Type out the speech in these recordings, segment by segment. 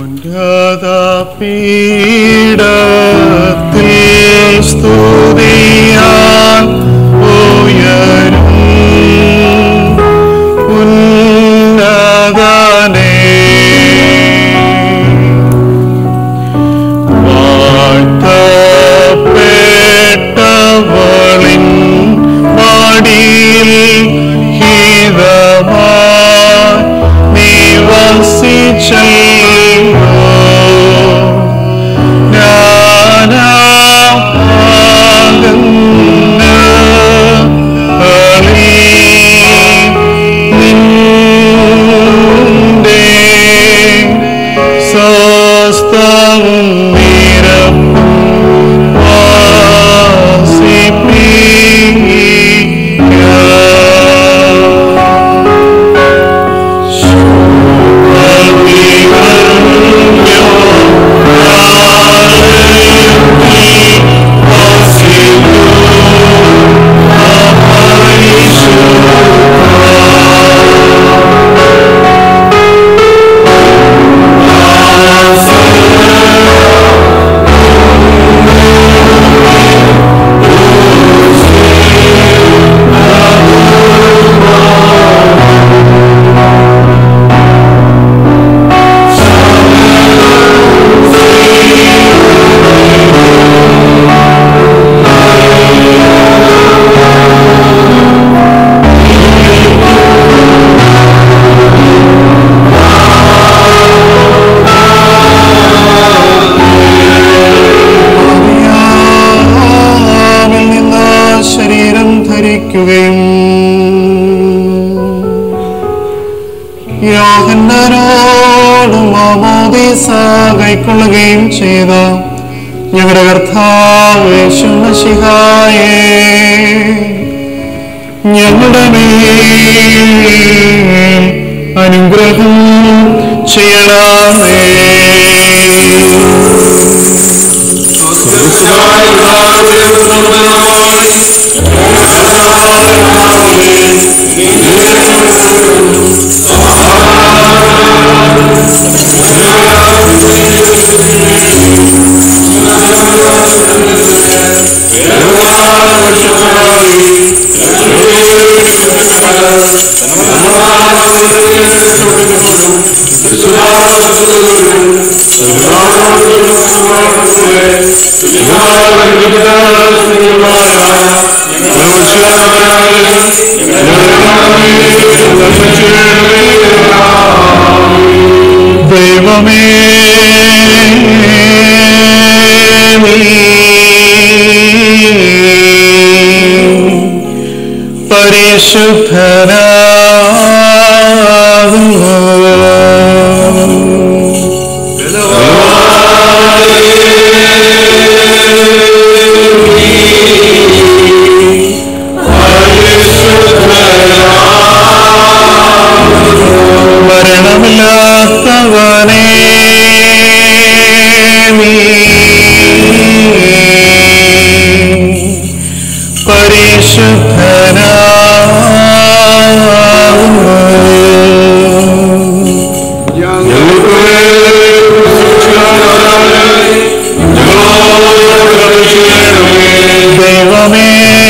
ഉന്നത പീഠത്തിൽ സ്തുതിയാൽ ഉയരും ഉന്നതനേ വാഴ്ത്തപ്പെട്ടവളിൻ മടിയിൽ ഹിതമായി നിവസിച്ചല്ലോ നിന്റെ സ്വസ്ഥവും നിരപ്പും വാസിപ്പിക്കുക. മറിയാമിൽ നിന്ന് ശരീരം ധരിക്കുകയും യോഹന്നാനോടും മാമോദീസ കൈക്കൊള്ളുകയും ചെയ്ത ഞങ്ങളുടെ കർത്താവ് യേശുമശിഹായേ ഞങ്ങളുടെ മേൽ അനുഗ്രഹം ചെയ്യണമേ ദൈവമേ പരിശുദ്ധനാകുന്നു മരണമില്ലാത്തവനേ നീ പരിശുദ്ധനാകുന്നു ദൈവമേ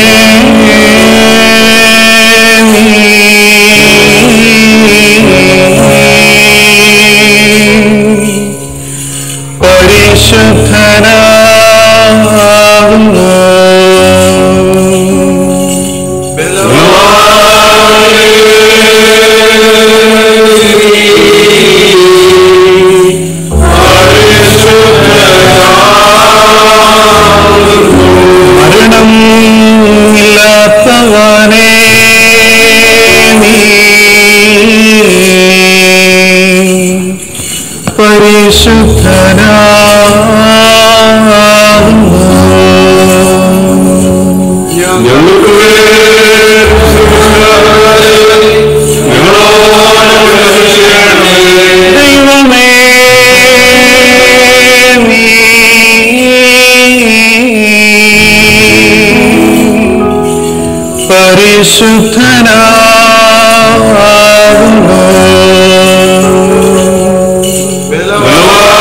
നീ പരിശുദ്ധനാകുന്നു മരണം ഇല്ലാത്തവനേ നീ പരിശുദ്ധനാകുന്നു ദൈവമേ നീ പരിശുദ്ധനാകുന്നു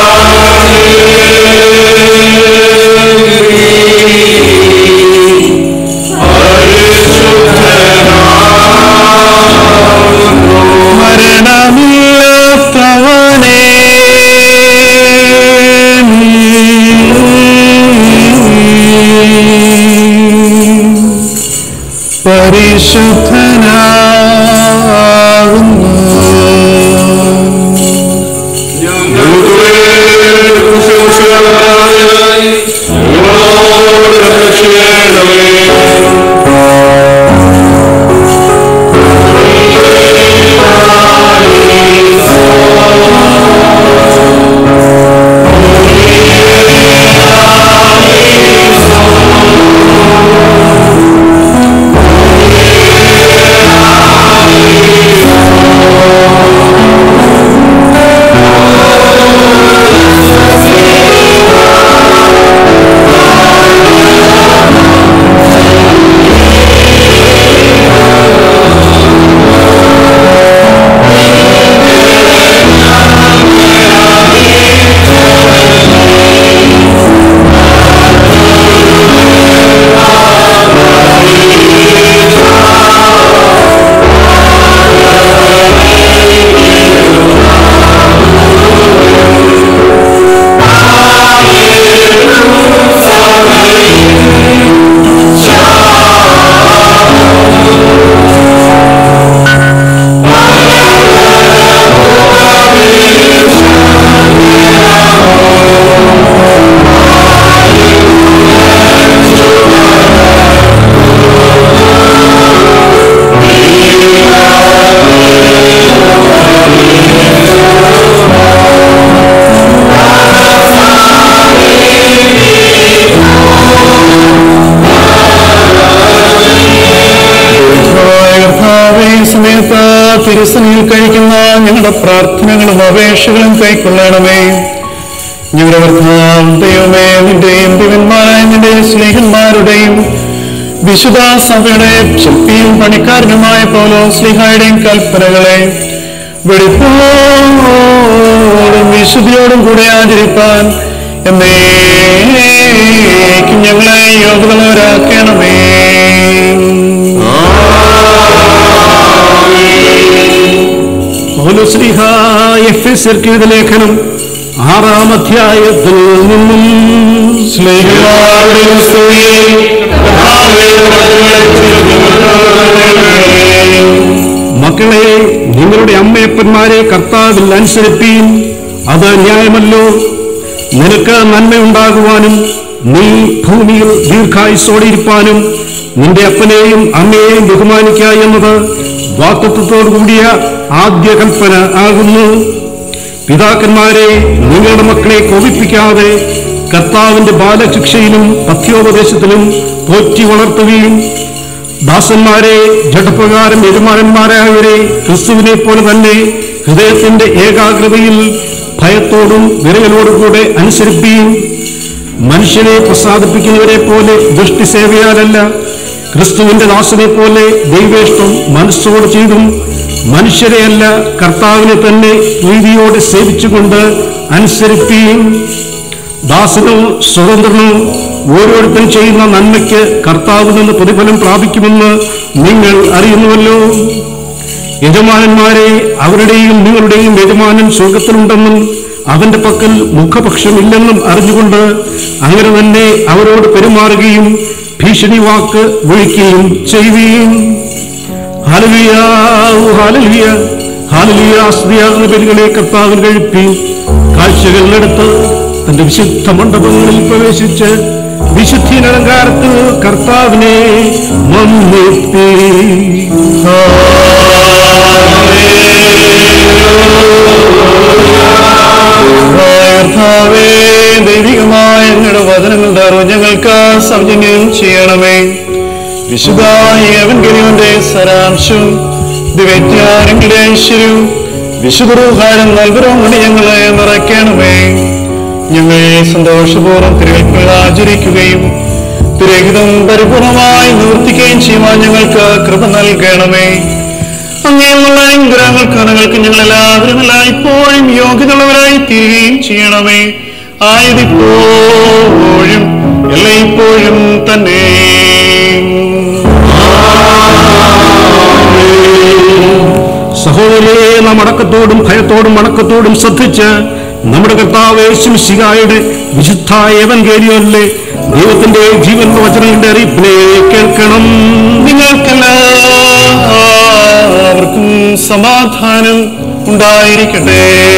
പരിശുദ്ധനാകുന്നു കർത്താവേ, ഈ സമയത്ത് തിരുസനിൽ കഴിക്കുന്ന ഞങ്ങളുടെ പ്രാർത്ഥനകളും അപേക്ഷകളും കൈക്കൊള്ളണമേ ഞങ്ങളുടെ കർത്താവ് ദൈവമേ നിന്റെയും ദിവന്മാരായ നിന്റെ സ്നേഹന്മാരുടെയും വിശുദ്ധ സഭയുടെ ശക്തിയും പണിക്കാരനുമായ പോലോ സ്ലിഹായുടെയും കൽപ്പനകളെ വെടിപ്പോടും വിശുദ്ധിയോടും കൂടെ ആചരിപ്പാൻ എന്നേക്കും ഞങ്ങളെ യോഗ്യതയുള്ളവരാക്കണമേ പൗലോസ്ലിഹ എഫെസ്യർക്ക് എഴുതിയ ലേഖനം ആറാം അധ്യായത്തിൽ നിന്നും സ്നേഹിതന്മാരുടെ സ്തുതി, കർത്താവേ, മക്കളെ നിങ്ങളുടെ അമ്മയപ്പന്മാരെ കർത്താവിൽ അനുസരിപ്പീൻ അത് ന്യായമല്ലോ നിനക്ക് നന്മയുണ്ടാകുവാനും നീ ഭൂമിയിൽ ദീർഘായുസോടെ ഇരിപ്പാനും നിന്റെ അപ്പനെയും അമ്മയെയും ബഹുമാനിക്കുക എന്നത് വാക്തത്വത്തോടു കൂടിയ ആദ്യ കൽപ്പന ആകുന്നു പിതാക്കന്മാരെ നിങ്ങളുടെ മക്കളെ കോപിപ്പിക്കാതെ കർത്താവിന്റെ ബാലശിക്ഷയിലും പഥ്യോപദേശത്തിലും പോറ്റി വളർത്തുകയും ദാസന്മാരെ ജഡപ്രകാരം യജമാനന്മാരായവരെ ക്രിസ്തുവിനെ പോലെ തന്നെ ഹൃദയത്തിന്റെ ഏകാഗ്രതയിൽ ഭയത്തോടും വിരയലോടും കൂടെ അനുസരിക്കുകയും മനുഷ്യനെ പ്രസാദിപ്പിക്കുന്നവരെ പോലെ ദൃഷ്ടിസേവയാലല്ല ക്രിസ്തുവിന്റെ ദാസനെ പോലെ ദൈവേഷ്ടം മനസ്സോട് ചെയ്തും മനുഷ്യരെയല്ല കർത്താവിനെ തന്നെ പ്രീതിയോടെ സേവിച്ചുകൊണ്ട് അനുസരിക്കുകയും ദാസനോ സ്വതന്ത്രനോ ഓരോരുത്തരും ചെയ്യുന്ന നന്മയ്ക്ക് കർത്താവിൽ നിന്ന് പ്രതിഫലം പ്രാപിക്കുമെന്ന് നിങ്ങൾ അറിയുന്നുവല്ലോ യജമാനന്മാരെ അവരുടെയും നിങ്ങളുടെയും യജമാനൻ സ്വർഗത്തിലുണ്ടെന്നും അവന്റെ പക്കൽ മുഖപക്ഷമില്ലെന്നും അറിഞ്ഞുകൊണ്ട് അങ്ങനെ തന്നെ അവരോട് പെരുമാറുകയും ഭീഷണി വാക്ക് വിളിക്കുകയും ചെയ്യുകയും ഹാലലിയ ഹാലലിയ ഹാലലിയ സ്ത്രീയാകുന്ന ബലികളെ കർത്താവിൽ കഴിപ്പി കാഴ്ചകളിലെടുത്ത് തന്റെ വിശുദ്ധ മണ്ഡപങ്ങളിൽ പ്രവേശിച്ച് വിശുദ്ധീൻ അലങ്കാരത്തിൽ കർത്താവിനെ വന്നിപ്പി കർത്താവേ ദൈവികമായ ഞങ്ങളുടെ വചനങ്ങളുടെ അറിവ് ഞങ്ങൾക്ക് സൗജന്യം ചെയ്യണമേ വിശുദ്ധായ ഏവൻഗലിയുടെ സരാംശവും ദിവ്യജ്ഞാനങ്ങളുടെ ഐശ്വര്യവും വിശുദ്ധരൂഹാരം നൽകരവും കൊണ്ട് ഞങ്ങളെ നിറയ്ക്കണമേ ഞങ്ങൾ സന്തോഷപൂർവ്വം തിരുവൽപ്പുകൾ ആചരിക്കുകയും തിരഹിതം പരിപൂർണമായി നിവർത്തിക്കുകയും ചെയ്യുവാൻ ഞങ്ങൾക്ക് കൃപ നൽകണമേ അങ്ങനെയുള്ള അനുഗ്രഹങ്ങൾക്ക് കണങ്ങൾക്ക് ഞങ്ങൾ എല്ലാവരും എല്ലായ്പ്പോഴും യോഗ്യതയുള്ളവരായി തീരുകയും ചെയ്യണമേ ആയതിപ്പോഴും എല്ലായ്പ്പോഴും തന്നെ സഹോദരിയെ നാം അടക്കത്തോടും ഭയത്തോടും അടക്കത്തോടും ശ്രദ്ധിച്ച് നമ്മുടെ കർത്താവ് ശികായുടെ വിശുദ്ധ ഏവൻഗേരിയോനിലെ ദൈവത്തിന്റെ ജീവന്റെ വചനങ്ങളുടെ അറിയിപ്പിനെ കേൾക്കണം നിങ്ങൾക്കെല്ലാം സമാധാനം ഉണ്ടായിരിക്കട്ടെ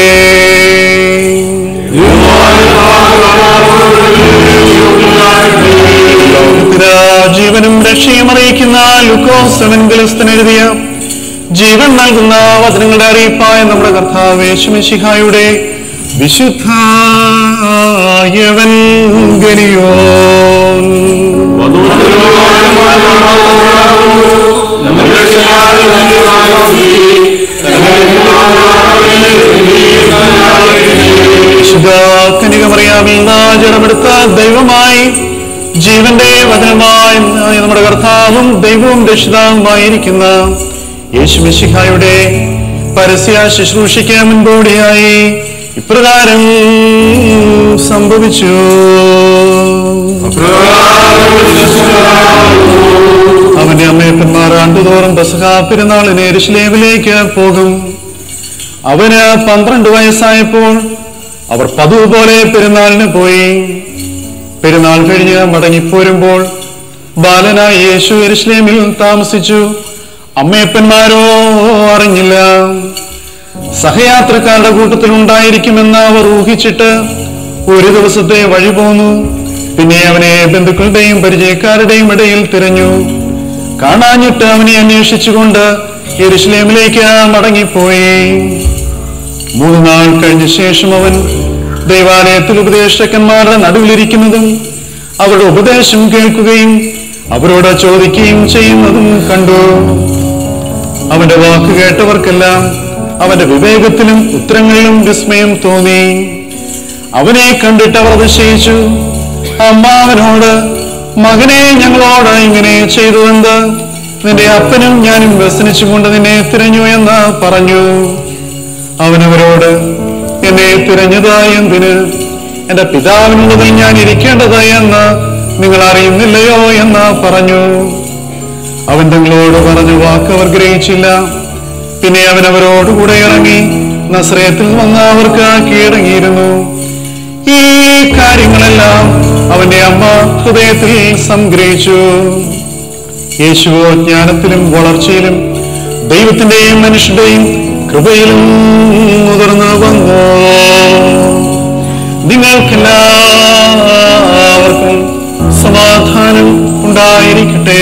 ലോകത്തില് ജീവനും രക്ഷയും അറിയിക്കുന്ന ലുക്കോസമൻഗലസ്തൻ എഴുതിയ ജീവൻ നൽകുന്ന വചനങ്ങളുടെ അറിയിപ്പായ നമ്മുടെ കർത്താവ് യേശുമിശിഹായുടെ വിശുദ്ധായവൻ ഗനിയോൻ വിശുദ്ധ കനികമറിയാമിൽ നിന്ന് ജഡമെടുത്ത ദൈവമായി ജീവന്റെ വചനമായി നമ്മുടെ കർത്താവും ദൈവവും രക്ഷിതാവുമായിരിക്കുന്ന യേശുമിശിഹായുടെ പരസ്യ ശുശ്രൂഷയ്ക്ക് മുൻപോടിയായി ഇപ്രകാരം സംഭവിച്ചു അവന്റെ അമ്മയപ്പന്മാർ ആണ്ടുതോറും ബസഹ പെരുന്നാളിന് എരുശലേമിലേക്ക് പോകും അവന് പന്ത്രണ്ട് വയസ്സായപ്പോൾ അവർ പതിവ് പോലെ പെരുന്നാളിന് പോയി പെരുന്നാൾ കഴിഞ്ഞ് മടങ്ങിപ്പോരുമ്പോൾ ബാലനായ യേശു എരുശലേമിൽ താമസിച്ചു അമ്മയപ്പന്മാരോ അറിഞ്ഞില്ല സഹയാത്രക്കാരുടെ കൂട്ടത്തിൽ ഉണ്ടായിരിക്കുമെന്ന് അവർ ഊഹിച്ചിട്ട് ഒരു ദിവസത്തെ വഴി പോന്നു പിന്നെ അവനെ ബന്ധുക്കളുടെയും പരിചയക്കാരുടെയും ഇടയിൽ തിരഞ്ഞു കാണാഞ്ഞിട്ട് അവനെ അന്വേഷിച്ചുകൊണ്ട് യെരുശലേമിലേക്ക് മടങ്ങിപ്പോയി മൂന്ന് നാൾ കഴിഞ്ഞ ശേഷം അവൻ ദൈവാലയത്തിൽ ഉപദേശകന്മാരുടെ നടുവിലിരിക്കുന്നതും അവരുടെ ഉപദേശം കേൾക്കുകയും അവരോട് ചോദിക്കുകയും ചെയ്യുന്നതും കണ്ടു അവന്റെ വാക്ക് കേട്ടവർക്കെല്ലാം അവന്റെ വിവേകത്തിലും ഉത്തരങ്ങളിലും വിസ്മയം തോന്നി അവനെ കണ്ടിട്ട് അവർ അതിശയിച്ചു അമ്മ അവനോട് മകനെ ഞങ്ങളോട് ഇങ്ങനെ ചെയ്തുവെന്ത് നിന്റെ അപ്പനും ഞാനും വ്യസനിച്ചുകൊണ്ട് നിന്നെ തിരഞ്ഞു എന്ന് പറഞ്ഞു അവനവരോട് എന്നെ തിരഞ്ഞതായി എന്തിന് എന്റെ പിതാവിനുള്ളതിൽ ഞാൻ ഇരിക്കേണ്ടത് എന്ന് നിങ്ങൾ അറിയുന്നില്ലയോ എന്ന് പറഞ്ഞു അവൻ തങ്ങളോട് പറഞ്ഞ വാക്ക് അവർ ഗ്രഹിച്ചില്ല പിന്നെ അവൻ അവരോടുകൂടെ ഇറങ്ങി നസ്രയത്തിൽ വന്ന് അവർക്ക് കീഴടങ്ങിയിരുന്നു ഈ കാര്യങ്ങളെല്ലാം അവന്റെ അമ്മ ഹൃദയത്തിൽ സംഗ്രഹിച്ചു യേശുവോ ജ്ഞാനത്തിലും വളർച്ചയിലും ദൈവത്തിന്റെയും മനുഷ്യരുടെയും കൃപയിലും മുതിർന്നു വന്നു നിങ്ങൾക്കെല്ലാവർക്കും സമാധാനം ഉണ്ടായിരിക്കട്ടെ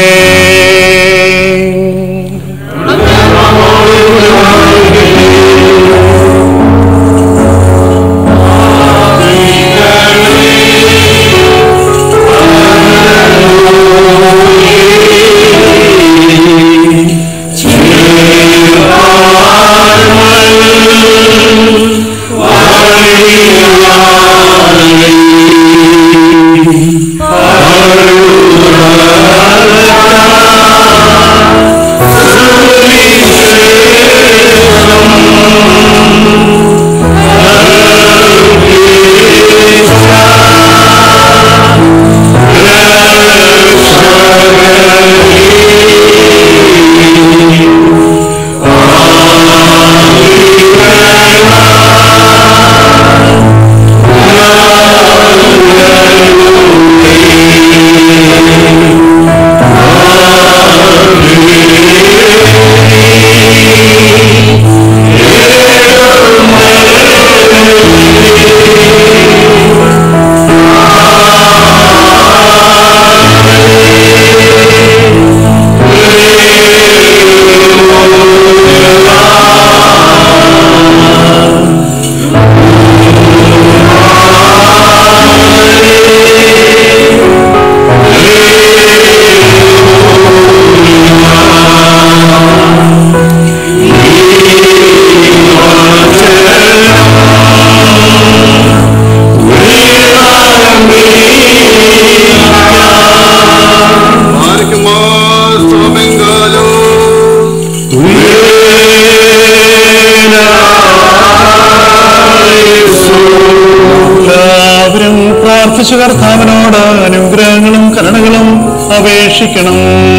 എല്ലാവരും പ്രാർത്ഥിച്ചു കർത്താവിനോട് അനുഗ്രഹങ്ങളും കരുണകളും അപേക്ഷിക്കണം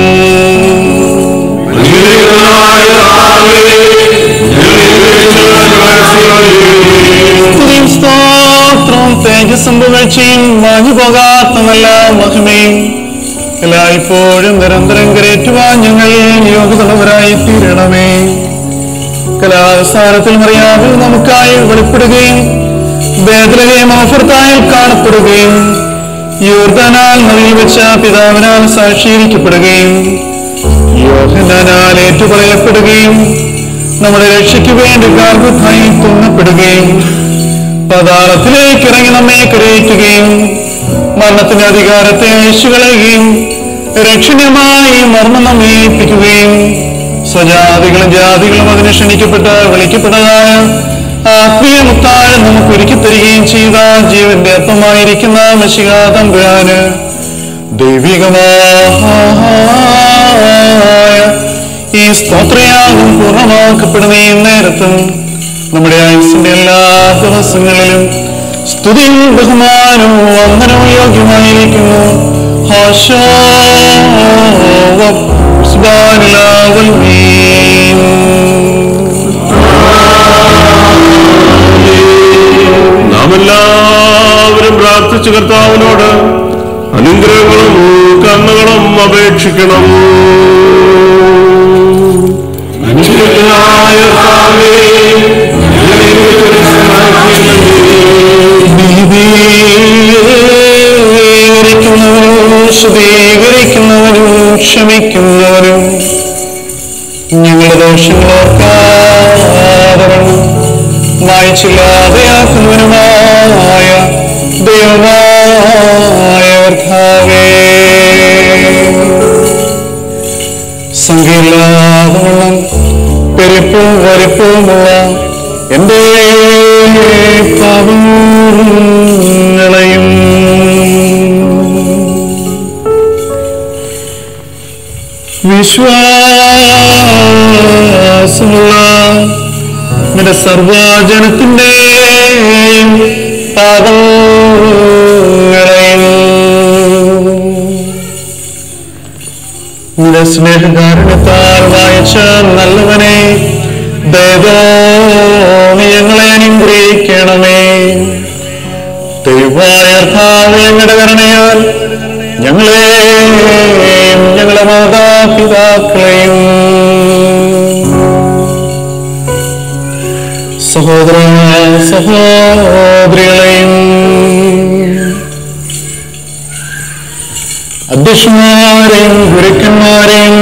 സ്തുതിയും സ്തോത്രവും തേജസ്സും പുകഴ്ചയും മാഞ്ഞു പോകാത്ത നല്ല മഹിമയും എല്ലായ്പ്പോഴും നിരന്തരം കരേറ്റുവാൻ ഞങ്ങൾ യോഗ്യതയുള്ളവരായി തീരണമേ ഗർഭാസ്ഥാനത്തിൽ മറിയാവിൽ നമുക്കായി വെളിപ്പെടുകയും ബേദലഹേം ഓഫർത്തായിൽ കാണപ്പെടുകയും യോർദാനാൽ നദിയിൽ വെച്ച പിതാവിനാൽ സാക്ഷീകരിക്കപ്പെടുകയും യോഹനാനാൽ ഏറ്റുപറയപ്പെടുകയും നമ്മുടെ രക്ഷയ്ക്ക് വേണ്ടി ഗാർഭത്തായി തുന്നപ്പെടുകയും പതാളത്തിലേക്ക് ഇറങ്ങി നമ്മെ കരയിക്കുകയും മരണത്തിന്റെ അധികാരത്തെ അഴിച്ചുകളയുകയും രക്ഷണീയമായി മർമ്മം നമ്മെ ഏൽപ്പിക്കുകയും സ്വജാതികളും ജാതികളും അതിന് ക്ഷണിക്കപ്പെട്ട് വിളിക്കപ്പെട്ടതായ ആത്മീയ മുത്താഴം നമുക്ക് ഒരുക്കി തരികയും ചെയ്ത ജീവന്റെ അപ്പമായിരിക്കുന്ന മഷികാതമ്പുരാന് ദൈവികമായ ഈ സ്തോത്രയാഗം പൂർണ്ണമാക്കപ്പെടുന്ന ഈ നേരത്തും നമ്മുടെ ആയുസിന്റെ എല്ലാ ദിവസങ്ങളിലും സ്തുതിയും ബഹുമാനവും വന്ദനവും യോഗ്യമായിരിക്കുന്നു ഹാശോ സുബ്ഹാനല്ലാഹുൽ മീൻ. നാം എല്ലാവരും പ്രാർത്ഥിച്ചു കർത്താവിനോട് അനുഗ്രഹങ്ങളും കണ്ണുകളും അപേക്ഷിക്കണം അനുഗ്രഹനായ കർത്താവേ, ഞങ്ങളെ ഒരു നീതീകരിക്കുന്നവനും ശുദ്ധീകരിക്കുന്നവനും ക്ഷമിക്കുന്നവനും ഞങ്ങളുടെ ദോഷങ്ങളോർക്കാതവണ്ണം മായച്ചില്ലാതെയാക്കുന്നവനുമായ ദൈവമായ കർത്താവേ സംഖ്യയില്ലാതവണ്ണം പെരുപ്പും വരിപ്പുമുള്ള എന്റെ പാപങ്ങളെയും വിശ്വാസമുള്ള നിന്റെ സർവജനത്തിന്റെയും പാപങ്ങളെയും നിന്റെ സ്നേഹകാരണത്താൽ വായിച്ച നല്ലവനെ ദൈവോ നീ ഞങ്ങളെ അനുഗ്രഹിക്കണമേ ദൈവമായ കർത്താവേ, ഞങ്ങളുടെ കരുണയാൽ ഞങ്ങളെയും ഞങ്ങളുടെ മാതാപിതാക്കളെയും സഹോദര സഹോദരികളെയും അധ്യക്ഷന്മാരെയും ഗുരുക്കന്മാരെയും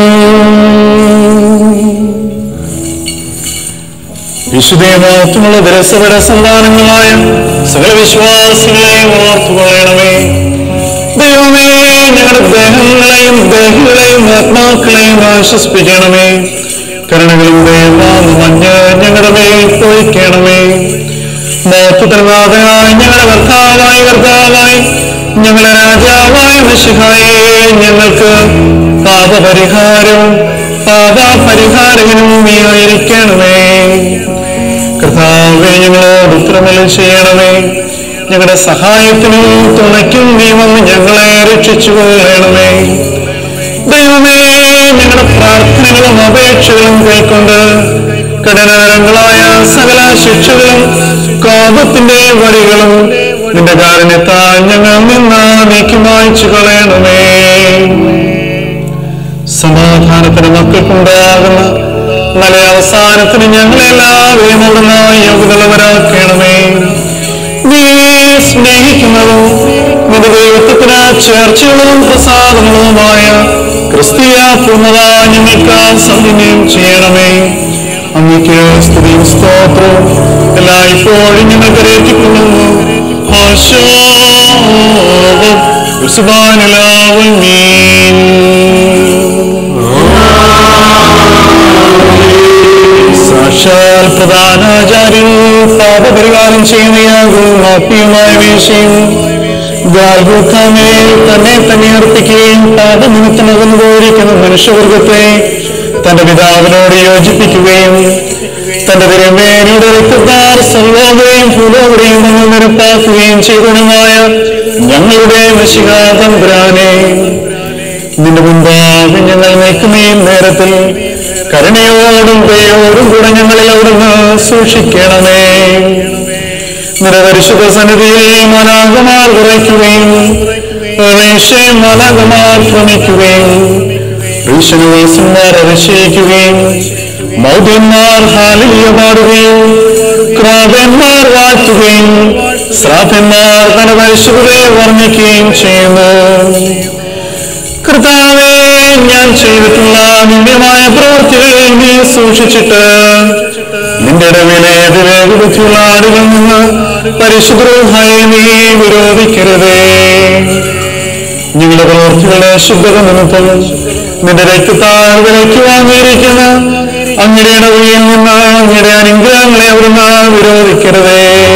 വിശുദ്ധേമാത്തുമുള്ള ദരസപര സന്താനങ്ങളായ സകല വിശ്വാസികളെയും ഓർത്തുകൊള്ളണമേ ദൈവമേ ഞങ്ങളുടെ ദേഹങ്ങളെയും ദേഹികളെയും ആത്മാക്കളെയും ആശ്വസിപ്പിക്കണമേ കരുണകളും ദൈവം മഞ്ഞ് ഞങ്ങളുടെ മേൽ പൊഴിക്കണമേ മോത്തുതരനാഥനായ ഞങ്ങളുടെ കർത്താവായ കർത്താവായി ഞങ്ങളുടെ രാജാവായ മിശിഹായെ ഞങ്ങൾക്ക് പാപപരിഹാരവും പാപപരിഹാരകനും നീ ആയിരിക്കണമേ കർത്താവെ ഞങ്ങളോട് ഉത്തരമല ചെയ്യണമേ ഞങ്ങളുടെ സഹായത്തിനും തുണയ്ക്കും നീ വന്ന് ഞങ്ങളെ രക്ഷിച്ചു കൊള്ളണമേ ദൈവമേ ഞങ്ങളുടെ പ്രാർത്ഥനകളും അപേക്ഷകളും കൈക്കൊണ്ട് കഠിനകരങ്ങളായ സകല ശിക്ഷകളും കോപത്തിന്റെ വഴികളും നിന്റെ കാരണത്താൽ ഞങ്ങൾ നിന്ന് നീക്കി മായ്ച്ചു കളയണമേ സമാധാനത്തിന് മക്കൾക്കുണ്ടാകുന്ന നല്ല അവസാനത്തിന് ഞങ്ങളെല്ലാവരെയും അവിടുന്ന് യോഗ്യതയുള്ളവരാക്കണമേ നീ സ്നേഹിക്കുന്നതും നിന്റെ ദൈവത്വത്തിന് ചേർച്ചകളും പ്രസാദങ്ങളുമായ ക്രിസ്തീയ പൂർണ്ണത ഞങ്ങൾക്ക് സൗജന്യം ചെയ്യണമേ അങ്ങക്ക് സ്തുതിയും സ്തോത്രവും എല്ലായ്പ്പോഴും ഞങ്ങൾക്ക് രേഖിക്കുന്നു ആശോ സുബാനലാവൽ മീൻ സാക്ഷാൽ പ്രധാനാചാര്യൻ പാപപരിഹാരം ചെയ്യുന്നയാകും മാപ്പിയുമായ വീഴ്ചയും ഗാൽഗോത്താമേൽ തന്നെ തന്നെ അർപ്പിക്കുകയും പാപനിമിത്തമകന്നു പോയിരിക്കുന്ന മനുഷ്യവർഗത്തെ തന്റെ പിതാവിനോട് യോജിപ്പിക്കുകയും തന്റെ തിരുമേനിയുടെ രക്തത്താൽ സർവോദയും ഭൂലോകരെയും നമ്മൾ നിരപ്പാക്കുകയും ചെയ്തതുമായ ഞങ്ങളുടെ മഷികാതമ്പുരാനെ നിന്റെ മുമ്പാകെ ഞങ്ങൾ നിൽക്കുന്ന ഈ നേരത്തിൽ കരുണയോടും ദയോടും കൂടെ ഞങ്ങളിൽ അവിടുന്ന് സൂക്ഷിക്കണമേ നിരപരിശുദ്ധ സന്നിധിയിൽ മനാകമാർ കുറയ്ക്കുകയും മനാകമാർ ഭ്രമിക്കുകയും ഭീഷണവാസന്മാർ അതിശയിക്കുകയും മൗഢ്യന്മാർ ഹാലിയ പാടുകയും ക്രോധന്മാർ വാഴ്ത്തുകയും ശ്രാദ്ധന്മാർ തന്റെ പരിശുദ്ധരെ വർണ്ണിക്കുകയും ചെയ്യുന്നു കർത്താവേ ഞാൻ ചെയ്തിട്ടുള്ള നിന്ദ്യമായ പ്രവൃത്തികൾ നീ സൂക്ഷിച്ചിട്ട് നിന്റെ ഇടവിലെ വിവേകബുദ്ധിയുള്ള ആടുകളിൽ നിന്ന് പരിശുദ്ധമായി നീ വിരോധിക്കരുതേ ഞങ്ങളുടെ പ്രവൃത്തികളുടെ ശുദ്ധത നിമിത്തം നിന്റെ രക്തത്താൽ വിലയ്ക്ക് വാങ്ങിയിരിക്കുന്ന അങ്ങയുടെ ഇടവഴിയിൽ നിന്ന് അങ്ങയുടെ അനുഗ്രഹങ്ങളെ അവിടുന്ന് വിരോധിക്കരുതേ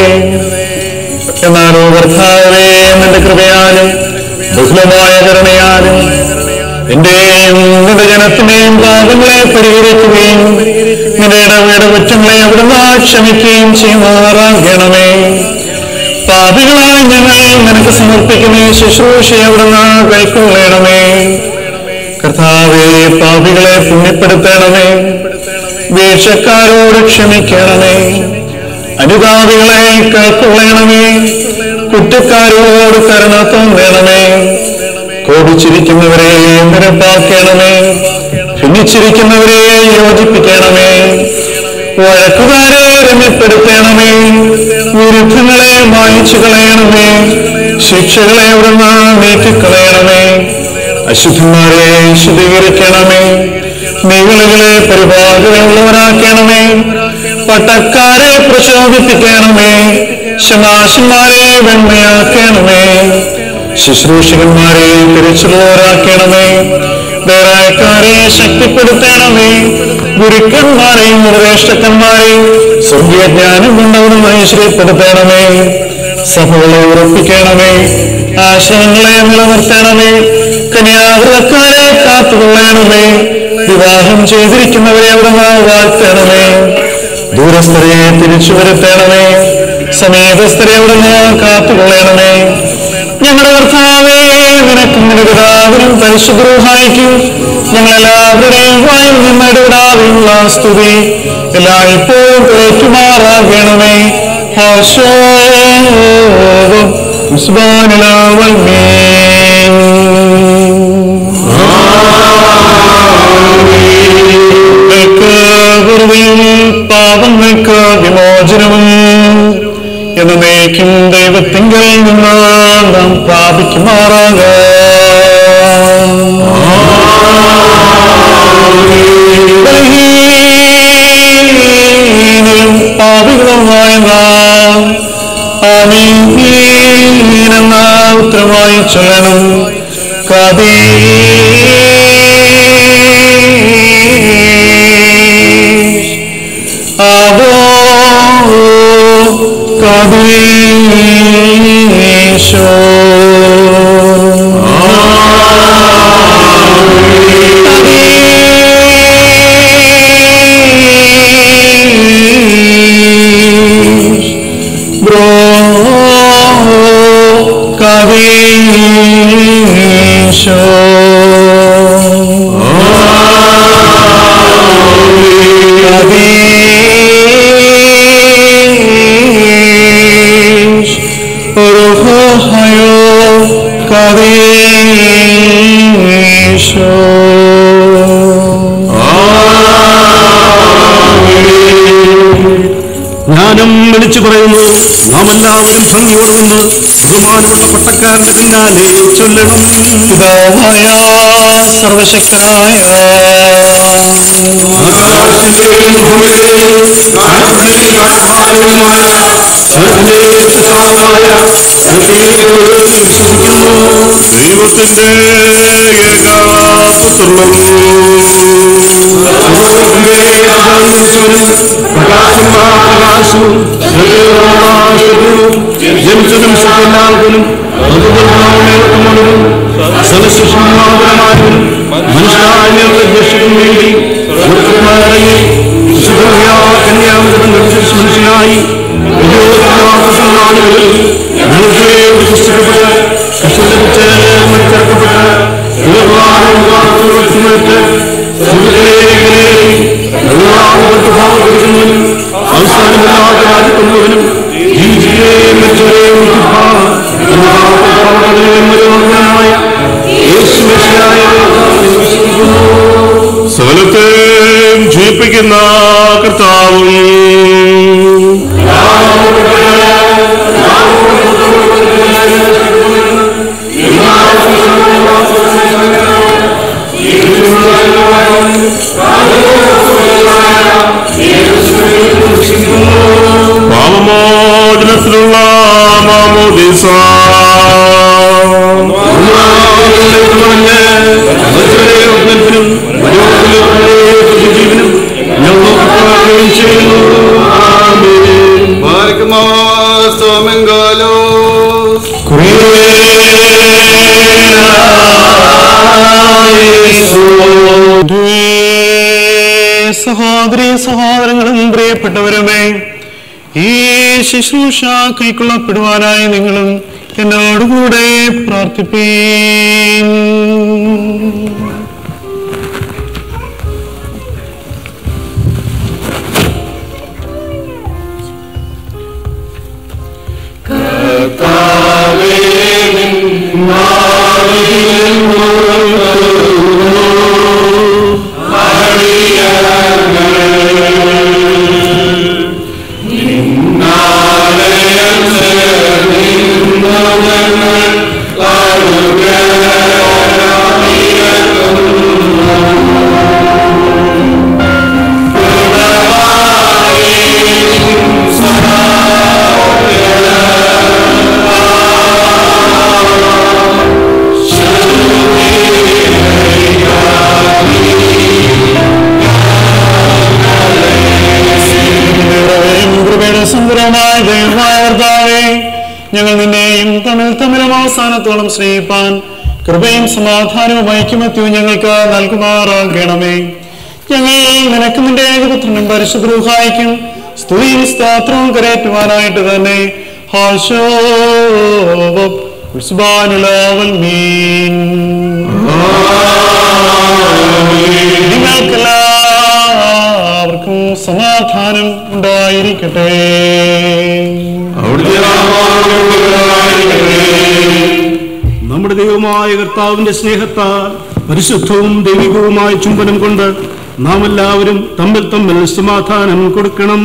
എന്നാലോ കർത്താവേ നിന്റെ കൃപയാലും ബഹുലമായ കരുണയാലും എന്റെയും നിന്റെ ജനത്തിന്റെയും പാപങ്ങളെ പരിഹരിക്കുകയും നിന്റെ ഇടവയുടെ കുറ്റങ്ങളെ അവിടുന്ന് ക്ഷമിക്കുകയും ചെയ്യുമാറാകണമേ പാപികളായ ഞങ്ങൾ നിനക്ക് സമർപ്പിക്കുന്ന ഈ ശുശ്രൂഷയെ അവിടുന്ന് കൈക്കൊള്ളണമേ കർത്താവേ പാപികളെ പുണ്യപ്പെടുത്തണമേ വീഴ്ചക്കാരോട് ക്ഷമിക്കണമേ അനുതാപികളെ കൈക്കൊള്ളണമേ കുറ്റക്കാരോട് കരുണ തോന്നണമേ കോപിച്ചിരിക്കുന്നവരെ നിരപ്പാക്കണമേ ഭിന്നിച്ചിരിക്കുന്നവരെ യോജിപ്പിക്കണമേ വഴക്കുകാരെ രമ്യപ്പെടുത്തണമേ വിരുദ്ധങ്ങളെ മായിച്ചു കളയണമേ ശിക്ഷകളെ അവിടുന്ന് നീക്കിക്കളയണമേ അശുദ്ധന്മാരെ ശുദ്ധീകരിക്കണമേ നികളുകളെ പരിപാലനമുള്ളവരാക്കണമേ പട്ടക്കാരെ പ്രചോദിപ്പിക്കണമേ ശമാശന്മാരെ വെണ്മയാക്കണമേ ശുശ്രൂഷകന്മാരെ തിരിച്ചുള്ളവരാക്കണമേ വേറായക്കാരെ ശക്തിപ്പെടുത്തണമേ ഗുരുക്കന്മാരെയും നിർദ്ദേശക്കന്മാരെയും സ്വർഗീയ ജ്ഞാനം കൊണ്ടവിടുന്ന് ഐശ്വര്യപ്പെടുത്തണമേ സഭകളെ ഉറപ്പിക്കണമേ ആശയങ്ങളെ നിലനിർത്തണമേ കന്യാവൃതക്കാരെ കാത്തുകൊള്ളണമേ വിവാഹം ചെയ്തിരിക്കുന്നവരെ അവിടുന്ന് വാഴ്ത്തണമേ ദൂരസ്ഥരെ തിരിച്ചു വരുത്തണമേ സമീപസ്ഥരെ അവിടുന്ന് കാത്തുകൊള്ളണമേ ഞങ്ങളുടെ കർത്താവേ നിനക്കും നിന്റെ പിതാവിനും പരിശുദ്രൂഹായിക്കും ഞങ്ങളെല്ലാവരുടെയും വായിൽ നിന്ന് ഇടപെടാതെയുള്ള സ്തുതി എല്ലായ്പ്പോഴും കേട്ടുമാറാകണമേ ഹോശോകം ഉസ്മാനിലാവൽമേ നിങ്ങൾക്ക് വെറുതെയും പാപങ്ങൾക്ക് വിമോചനവും എന്നേക്കും ദൈവത്തിങ്കൽ നിന്ന് നാം പ്രാപിക്കുമാറാക ബലഹീനരും പാപികളുമായ നാം ആമീനെന്ന ഉത്തരമായി ചൊല്ലണം കദീ ആവോ കദീശോ ബ്രോ കദീശോ Kadesh, Ruhayo ജ്ഞാനം വിളിച്ചു പറയുന്നു നാം എല്ലാവരും ഭംഗിയോടുകൊണ്ട് ബഹുമാനമുള്ള പട്ടക്കാരന്റെ പിന്നാലെ ചൊല്ലണം പിതാവായ സർവശക്തനായ ആകാശത്തെയും ഭൂമിയെയും കാറ്റിനെയും കാട്ടുമായ സർവ്വത്തിന്റെയും പിതാവായ ദൈവത്തിൽ വിശ്വസിക്കുന്നു ദൈവത്തിന്റെ പ്രകാശവും ജനിച്ചതും സത്യനാഥനും അതുപോലും സദശിഷ്യമാവനും മനുഷ്യാന്യരുടെ രക്ഷയ്ക്കും വേണ്ടി സ്വർഗ്ഗത്തിലിറങ്ങി കന്യാമൃതം ധരിച്ച മനുഷ്യനായി സമ്മാനങ്ങളിൽ ഞങ്ങൾക്ക് വേണ്ടി സൃഷ്ടിക്കപ്പെട്ട് കഷ്ടപ്പെട്ട് മരിച്ചിറക്കപ്പെട്ട് ഉയർവാനും വാർത്തകൾക്ക് അവസാനമില്ലാത്ത രാജ്യത്തുള്ളവനും ജീവിക്കുകയും മരിച്ചവരെയും മനോഹരനായ യേശുമിശിഹായ സകലത്തെയും ജീവിപ്പിക്കുന്ന കർത്താവും പാപമോചനത്തിലുള്ള മാമോദിസ ചെയ്യുന്നു ആമേൻ Marcos Domingalos. സഹോദരി സഹോദരങ്ങളും പ്രിയപ്പെട്ടവരുമേ ഈ ശുശ്രൂഷ കൈക്കൊള്ളപ്പെടുവാനായി നിങ്ങളും എന്നോടുകൂടെ പ്രാർത്ഥിപ്പീൻ ദൈവം കൃപയുടെ സുന്ദരമായ ദൈവമായ കർത്താവേ ഞങ്ങൾ നിന്നെയും തമ്മിൽ തമ്മിലും അവസാനത്തോളം സ്നേഹിപ്പാൻ കൃപയും സമാധാനവും ഐക്യമത്യവും ഞങ്ങൾക്ക് നൽകുമാറാകണമേ ഞങ്ങൾ നിനക്ക് നിന്റെ ഏകപുത്രനും പരിശുദ്രൂഹായിക്കും സ്തുതിയും സ്തോത്രവും കരയറ്റുവാനായിട്ട് തന്നെ ഹാശോ ഉസ്ബാനുലാവൽ മീൻ നിങ്ങൾക്കെല്ലാവർക്കും സമാധാനം ഉണ്ടായിരിക്കട്ടെ നമ്മുടെ ദൈവമായ കർത്താവിന്റെ സ്നേഹത്താൽ പരിശുദ്ധവും ദൈവികവുമായ ചുംബനം കൊണ്ട് നാം എല്ലാവരും തമ്മിൽ തമ്മിൽ സമാധാനം കൊടുക്കണം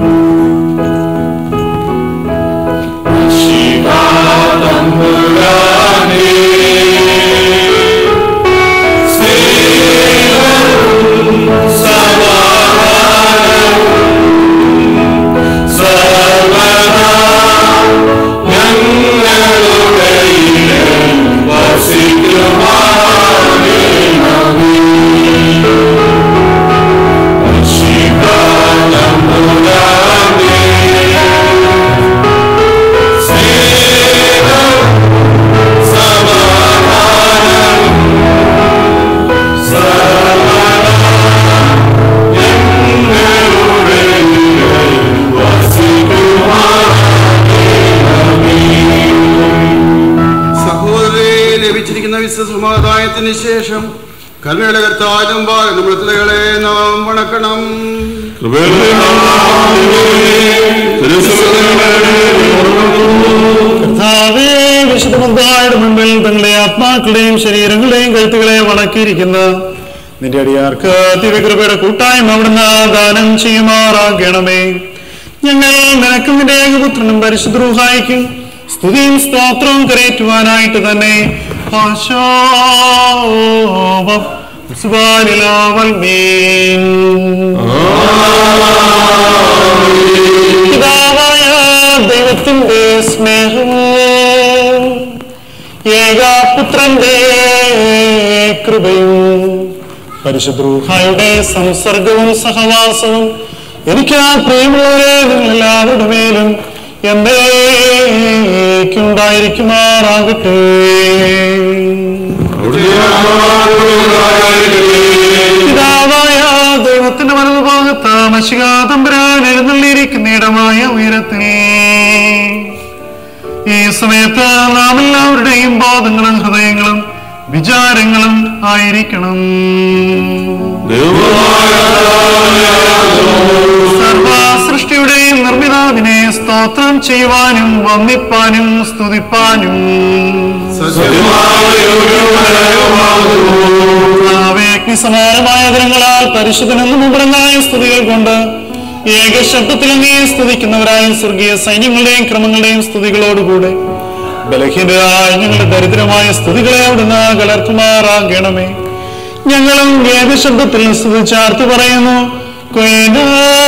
സഹോദരരെ ലഭിച്ചിരിക്കുന്ന വിശ്വസമാധാനത്തിന് ശേഷം കരുണയുടെ കർത്താലും നമ്മുടെ തലകളെ നാം വണക്കണം കർത്താവേ വിശുദ്ധ മുദ്രായുടെ മുമ്പിൽ തങ്ങളുടെ ആത്മാക്കളുടെയും ശരീരങ്ങളുടെയും കഴുത്തുകളെ വണക്കിയിരിക്കുന്ന നിന്റെ അടിയാർക്ക് ദിവ്യകൃപയുടെ കൂട്ടായ്മ അവിടുന്ന് ദാനം ചെയ്യുമാറാകണമേ ഞങ്ങൾ നിനക്കും നിന്റെ ഏകപുത്രനും പരിശുദ്രൂഹായിക്കും സ്തുതിയും സ്തോത്രവും കരയറ്റുവാനായിട്ട് തന്നെ ആശോഭം ഉസ്വാനിലാവൽ മീൻ പിതാവായ ദൈവത്തിന്റെ സ്നേഹവും ഏകാപുത്രന്റെ കൃപയും പരിശുദ്രൂഹായുടെ സംസർഗവും സഹവാസവും എനിക്ക് പ്രിയമുള്ളവരെ നിങ്ങളെല്ലാവരുടെ മേലും എന്നേക്കുണ്ടായിരിക്കുമാറാകട്ടെ പിതാവായ ദൈവത്തിന്റെ വലതുഭാഗത്ത് മഷികാതമ്പരാൻ എഴുന്നള്ളിയിരിക്കുന്ന ഇടമായ ഉയരത്തിൽ ഈ സമയത്ത് നാം എല്ലാവരുടെയും ബോധങ്ങളും ഹൃദയങ്ങളും വിചാരങ്ങളും ആയിരിക്കണം സർവ സൃഷ്ടിയുടെയും നിർമ്മിതാവിനെ സ്തോത്രം ചെയ്യുവാനും വന്ദിപ്പാനും സ്തുതിപ്പാനും അഗ്നി സമാനമായ ദിനങ്ങളാൽ പരിശുദ്ധനെന്നും മുമ്പറങ്ങായ സ്തുതികൾ കൊണ്ട് ഏക ശബ്ദത്തിൽ അങ്ങേ സ്തുതിക്കുന്നവരായ സ്വർഗീയ സൈന്യങ്ങളുടെയും ക്രമങ്ങളുടെയും സ്തുതികളോടുകൂടെ ബലഹീനരായ ഞങ്ങളുടെ ദരിദ്രമായ സ്തുതികളെ അവിടുന്ന് കലർത്തുമാറാകണമേ ഞങ്ങളും ഏക ശബ്ദത്തിൽ സ്തുതിച്ചാർത്ത് പറയുന്നു കൊയ്നാ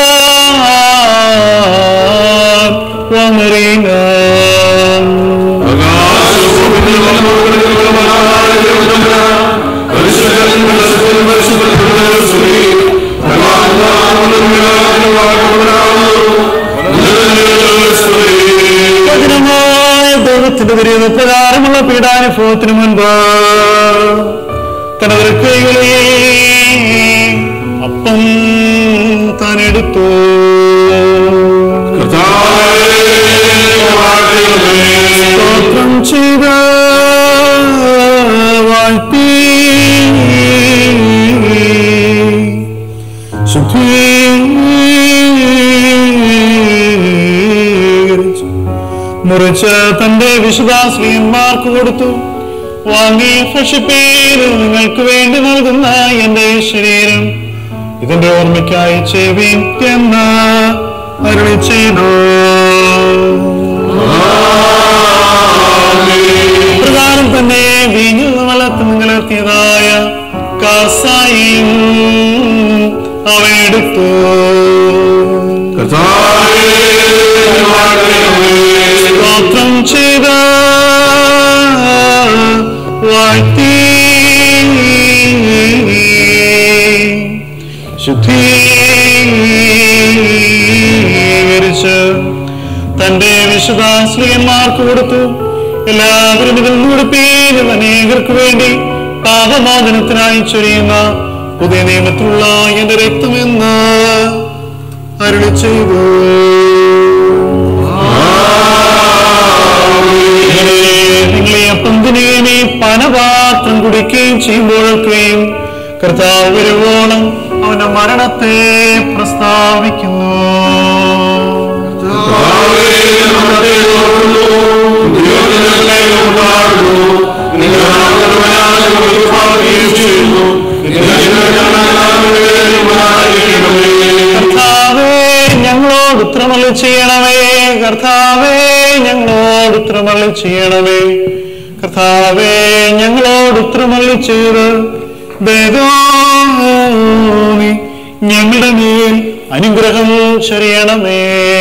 വചനമായ ദൈവത്തിന്റെ വലിയ പ്രകാരമുള്ള പീഡാനുഭവത്തിന് മുൻപ് തനതൊരു കൈകളെ അപ്പം താൻ എടുത്തു സ്തോത്രം ചെയ്ത് വാഴ്ത്തി ശുദ്ധീകരിച്ചു മുറിച്ച് തന്റെ വിശുദ്ധാശ്രീയന്മാർക്ക് കൊടുത്തു വാങ്ങി ഭക്ഷിപ്പേര് നിങ്ങൾക്ക് വേണ്ടി നൽകുന്ന എന്റെ ശരീരം ഇതിന്റെ ഓർമ്മയ്ക്കായി ചെവി എന്ന് അരുളി ചെയ്തു പ്രകാരം തന്നെ വീഞ്ഞു വളർത്ത് നിങ്ങളെത്തിയതായ കാസായും അവയെടുത്തു സ്തോത്രം ചെയ്ത വാഴ്ത്തി ശുദ്ധീകരിച്ച് തന്റെ വിശുദ്ധാശ്രീയന്മാർക്ക് കൊടുത്തു എല്ലാവരും ഇതിൽ മുടുപ്പീനും അനേകർക്ക് വേണ്ടി പാപമോചനത്തിനായി ചൊരിയുന്ന പുതിയ നിയമത്തിലുള്ള എന്റെ രക്തമെന്ന് അരുളി ചെയ്തു നിങ്ങളെ അപ്പം തിന്നുകയും ഈ പനപാത്രം കുടിക്കുകയും ചെയ്യുമ്പോഴൊക്കെയും കർത്താവ് വരുവോളം അവന്റെ മരണത്തെ പ്രസ്താവിക്കുന്നു കർത്താവേ ഞങ്ങളോട് ഉത്തരമള്ളി ചെയ്യണമേ കർത്താവേ ഞങ്ങളോട് ഉത്തരമള്ളി ചെയ്യണമേ കർത്താവേ ഞങ്ങളോട് ഉത്തരമള്ളി ചെയ്ത് ദൈവമേ, ഞങ്ങളുടെ മേൽ അനുഗ്രഹം ചൊരിയണമേ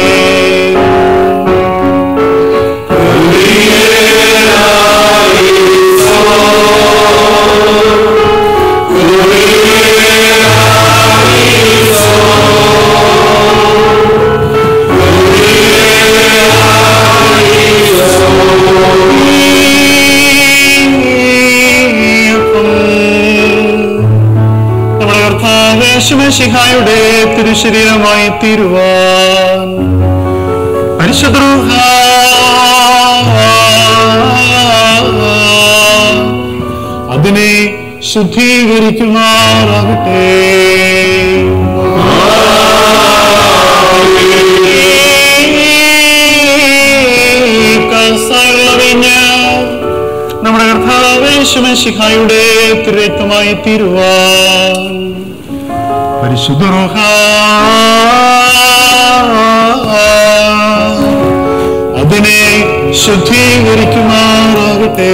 നമ്മുടെ കർത്താവേശുമശിഹായുടെ തിരുശരീരമായി തീരുവാൻ പരിശുദ്രൂഹ അതിനെ ശുദ്ധീകരിക്കുമാറാകട്ടെ കസായുള്ള വീഞ്ഞ് നമ്മുടെ കർത്താവേശുമശിഹായുടെ തിരുരക്തമായി തീരുവാൻ പരിശുദ്ധ റൂഹ അതിനെ ശുദ്ധീകരിക്കുമാറാകട്ടെ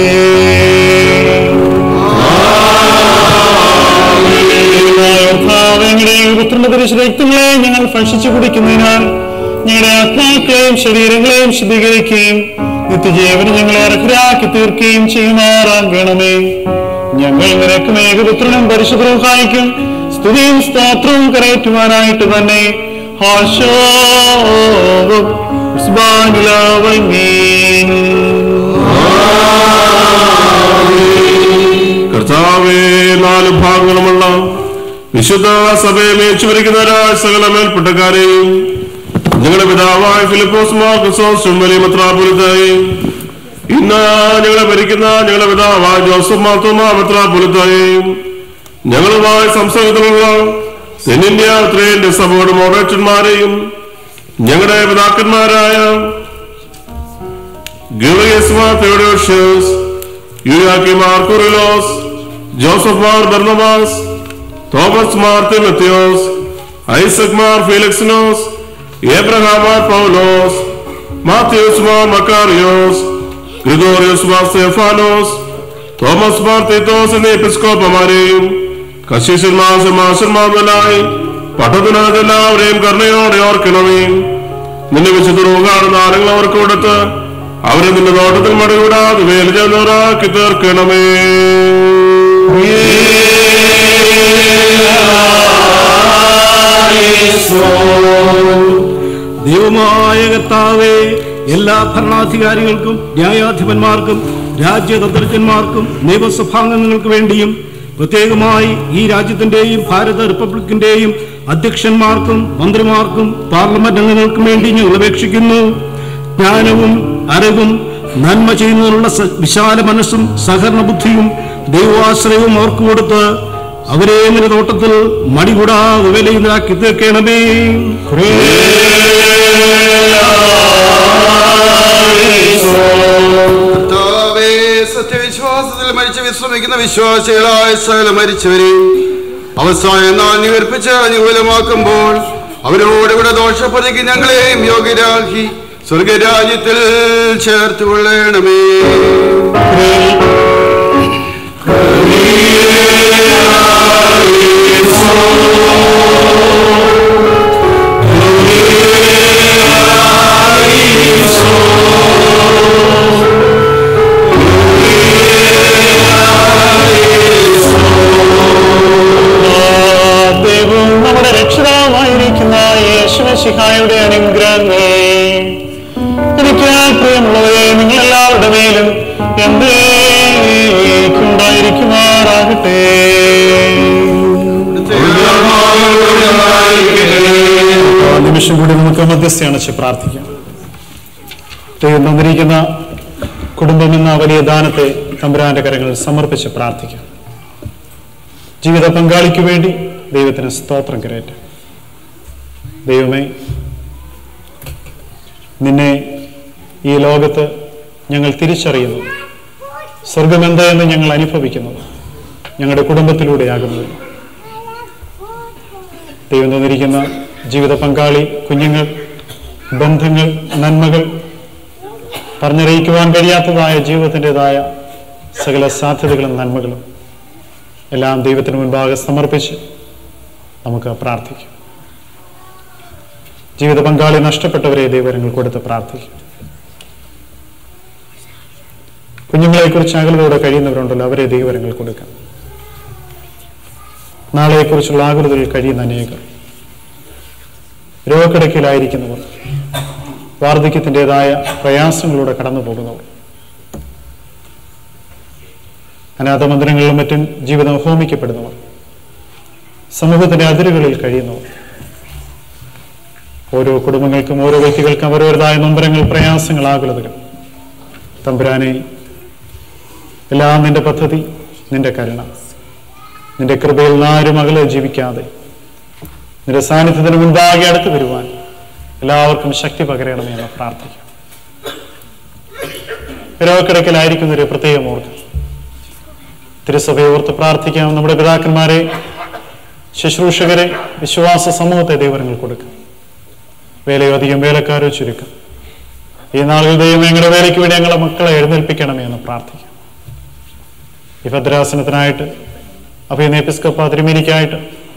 പുത്രന്റെ പരിശുദ്ധങ്ങളെ ഞങ്ങൾ ഭക്ഷിച്ചു കുടിക്കുന്നതിനാൽ ഞങ്ങളുടെ ആത്മാക്കളെയും ശരീരങ്ങളെയും ശുദ്ധീകരിക്കുകയും നിത്യജീവന് ഞങ്ങളെ അർഹരാക്കി തീർക്കുകയും ചെയ്യുമാറാകണമേ ഞങ്ങൾ നിനക്ക് മേഘപുത്രനും പരിശുദ്ധവും സ്തുതിയും സ്തോത്രവും കരയറ്റുവാനായിട്ട് തന്നെ ഹാശോവും ഉസ്ബാനുലാവമീൻ. കർത്താവേ നാല് ഭാഗങ്ങളുമുള്ള വിശുദ്ധ സഭയെ മേച്ചുവരിക്കുന്നവരായ സകല മേൽപ്പെട്ടക്കാരെയും ഞങ്ങളുടെ പിതാവായ ഫിലിപ്പോസ് മാർക്കസോസ് ചുമലി മത്രാപുലത്തായി ഇന്ന് ഞങ്ങളെ ഭരിക്കുന്ന ഞങ്ങളുടെ പിതാവായ ജോസഫ് മാർത്തോമാ മത്രാപുലത്തായി ഞങ്ങളുമായി സംസർഗത്തിലുള്ള തെന്നിന്ത്യ ഉത്തരേന്ത്യ സഭയുടെ മോഡേറ്റന്മാരെയും ഞങ്ങളുടെ പിതാക്കന്മാരായ ഗിറിയസ് മാർ തെയോഡോഷ്യസ് യുയാക്കി Mar Kurilos Joseph Mar Barnabas Thomas Mar Timotheos Isaac Mar Philoxenos Abraham Mar Paulose Mathews Mar Makarios Gregorios Mar Stephanos Thomas Mar Theethos എന്നീ എപ്പിസ്കോപ്പമാരെയും കശീശന്മാർ ശമാശന്മാർ മുതലായി പട്ടത്തിനകത്ത് എല്ലാവരെയും കരുണയോടെ ഓർക്കണമേ നിന്റെ വിശുദ്ധ കാണുന്ന ആളുകൾ അവർക്ക് കൊടുത്ത് അവരെ നിന്റെ നോട്ടത്തിൽ മടവിടാതെ വേല ചെന്നവരാക്കി തീർക്കണമേ ദൈവമായ കർത്താവേ എല്ലാ ഭരണാധികാരികൾക്കും ന്യായാധിപന്മാർക്കും രാജ്യതന്ത്രജ്ഞന്മാർക്കും നിയമസഭാംഗങ്ങൾക്ക് വേണ്ടിയും പ്രത്യേകമായി ഈ രാജ്യത്തിന്റെയും ഭാരത റിപ്പബ്ലിക്കിന്റെയും അധ്യക്ഷന്മാർക്കും മന്ത്രിമാർക്കും പാർലമെന്റ് അംഗങ്ങൾക്കും വേണ്ടി ഞങ്ങൾ അപേക്ഷിക്കുന്നു ജ്ഞാനവും അറിവും നന്മ ചെയ്യുന്നതിനുള്ള സ- വിശാല മനസ്സും സഹകരണ ബുദ്ധിയും ദൈവാശ്രയവും അവർക്ക് കൊടുത്ത് അവരെ നിന്റെ തോട്ടത്തിൽ മടികൂടാതെ വിലയിലാക്കി തീർക്കണമേ കർത്താവേ സത്യവിശ്വാസത്തിൽ മരിച്ച് വിശ്രമിക്കുന്ന വിശ്വാസികളായ സകല മരിച്ചവരെയും അവസാനം നാൾ നിവർപ്പിച്ച് അനുകൂലമാക്കുമ്പോൾ അവരോടിവിടെ ദോഷപ്പതിക്ക് ഞങ്ങളെയും യോഗ്യരാക്കി സ്വർഗരാജ്യത്തിൽ ചേർത്ത് കൊള്ളണമേ ദൈവം നമ്മുടെ രക്ഷിതാവായിരിക്കുന്ന യേശുശിഹായുടെ അനുഗ്രഹങ്ങൾ എനിക്ക് പ്രിയമുള്ളവരെ നിങ്ങളെല്ലാവരുടെ മേലും എന്നേക്കുണ്ടായിരിക്കുമാറാകട്ടെ ആ നിമിഷം കൂടി നമുക്ക് മധ്യസ്ഥ അണച്ച് പ്രാർത്ഥിക്കാം ദൈവം തന്നിരിക്കുന്ന കുടുംബം എന്ന വലിയ ദാനത്തെ തമ്പുരാന്റെ കരങ്ങളിൽ സമർപ്പിച്ച് പ്രാർത്ഥിക്കാം ജീവിത പങ്കാളിക്ക് വേണ്ടി ദൈവത്തിന് സ്തോത്രം കരയട്ടെ ദൈവമേ നിന്നെ ഈ ലോകത്ത് ഞങ്ങൾ തിരിച്ചറിയുന്നു സ്വർഗമെന്ത് എന്ന് ഞങ്ങൾ അനുഭവിക്കുന്നു ഞങ്ങളുടെ കുടുംബത്തിലൂടെയാകുന്നത് ദൈവം തന്നിരിക്കുന്ന ജീവിത പങ്കാളി കുഞ്ഞുങ്ങൾ ബന്ധങ്ങൾ നന്മകൾ പറഞ്ഞറിയിക്കുവാൻ കഴിയാത്തതായ ജീവിതത്തിൻ്റെതായ സകല സാധ്യതകളും നന്മകളും എല്ലാം ദൈവത്തിന് മുൻപാകെ സമർപ്പിച്ച് നമുക്ക് പ്രാർത്ഥിക്കാം ജീവിത പങ്കാളി നഷ്ടപ്പെട്ടവരെ ദൈവങ്ങൾ കൊടുത്ത് പ്രാർത്ഥിക്കും കുഞ്ഞുങ്ങളെക്കുറിച്ച് അകലതോടെ കഴിയുന്നവരുണ്ടല്ലോ അവരെ ദൈവരങ്ങൾ കൊടുക്കാം നാളെക്കുറിച്ചുള്ള ആകുലതയിൽ കഴിയുന്ന അനേകർ രോഗക്കിടക്കയിലായിരിക്കുന്നവർ വാർദ്ധക്യത്തിൻ്റെതായ പ്രയാസങ്ങളിലൂടെ കടന്നു പോകുന്നവർ അനാഥമന്ദിരങ്ങളിലും മറ്റും ജീവിതം ഹോമിക്കപ്പെടുന്നവർ സമൂഹത്തിന്റെ അതിരുകളിൽ കഴിയുന്നവർ ഓരോ കുടുംബങ്ങൾക്കും ഓരോ വ്യക്തികൾക്കും അവരവരുടേതായ നൊമ്പരങ്ങൾ പ്രയാസങ്ങൾ ആകുലതകൾ തമ്പുരാനെ എല്ലാം നിന്റെ പദ്ധതി നിന്റെ കരുണ നിന്റെ കൃപയിൽ ആരും അകലെ ജീവിക്കാതെ നിന്റെ സാന്നിധ്യത്തിന് മുൻപാകെ അടുത്ത് വരുവാൻ എല്ലാവർക്കും ശക്തി പകരണമേ എന്ന് പ്രാർത്ഥിക്കാം രോഗക്കിടക്കലായിരിക്കുന്നവരെ പ്രത്യേകം ഓർക്കുക തിരുസഭയെ ഓർത്ത് പ്രാർത്ഥിക്കാം നമ്മുടെ പിതാക്കന്മാരെ ശുശ്രൂഷകരെ വിശ്വാസ സമൂഹത്തെ ദൈവങ്ങൾ കൊടുക്കുക വേലയോ അധികം വേലക്കാരോ ചുരുക്കം ഈ നാളിൽ ദൈവം ഞങ്ങളുടെ വേലയ്ക്ക് വേണ്ടി ഞങ്ങളെ മക്കളെ എഴുന്നേൽപ്പിക്കണമേ എന്ന് പ്രാർത്ഥിക്കാം ഈ ഭദ്രാസനത്തിനായിട്ട് അഭിനയ എപ്പിസ്കോപ്പ തിരുമേനിക്കായിട്ട്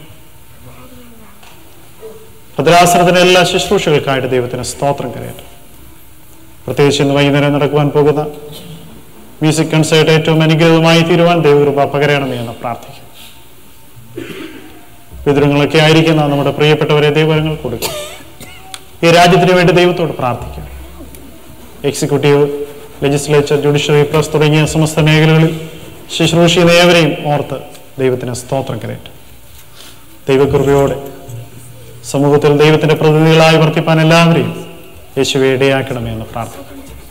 ഭദ്രാസനത്തിന്റെ എല്ലാ ശുശ്രൂഷകൾക്കായിട്ട് ദൈവത്തിന് സ്തോത്രം കരയട്ടെ പ്രത്യേകിച്ച് ഇന്ന് വൈകുന്നേരം നടക്കുവാൻ പോകുന്ന മ്യൂസിക് കൺസേർട്ട് ഏറ്റവും അനുഗ്രഹമായി തീരുവാൻ ദൈവകൃപ പകരണമേ എന്ന് പ്രാർത്ഥിക്കും പിതൃങ്ങളൊക്കെ ആയിരിക്കുന്ന നമ്മുടെ പ്രിയപ്പെട്ടവരെ ദൈവങ്ങൾ കൊടുക്കും ഈ രാജ്യത്തിന് വേണ്ടി ദൈവത്തോട് പ്രാർത്ഥിക്കാം എക്സിക്യൂട്ടീവ് ലെജിസ്ലേച്ചർ ജുഡീഷ്യറി പ്രസ് തുടങ്ങിയ സമസ്ത മേഖലകളിൽ ശുശ്രൂഷിക്കുന്ന ഏവരെയും ഓർത്ത് ദൈവത്തിന് സ്തോത്രം കരയട്ടെ ദൈവകൃപയോടെ സമൂഹത്തിൽ ദൈവത്തിന്റെ പ്രതിനിധികളായി വർത്തിപ്പാൻ എല്ലാവരെയും യേശുവെ ഇടയാക്കണമേ എന്ന് പ്രാർത്ഥിക്കാം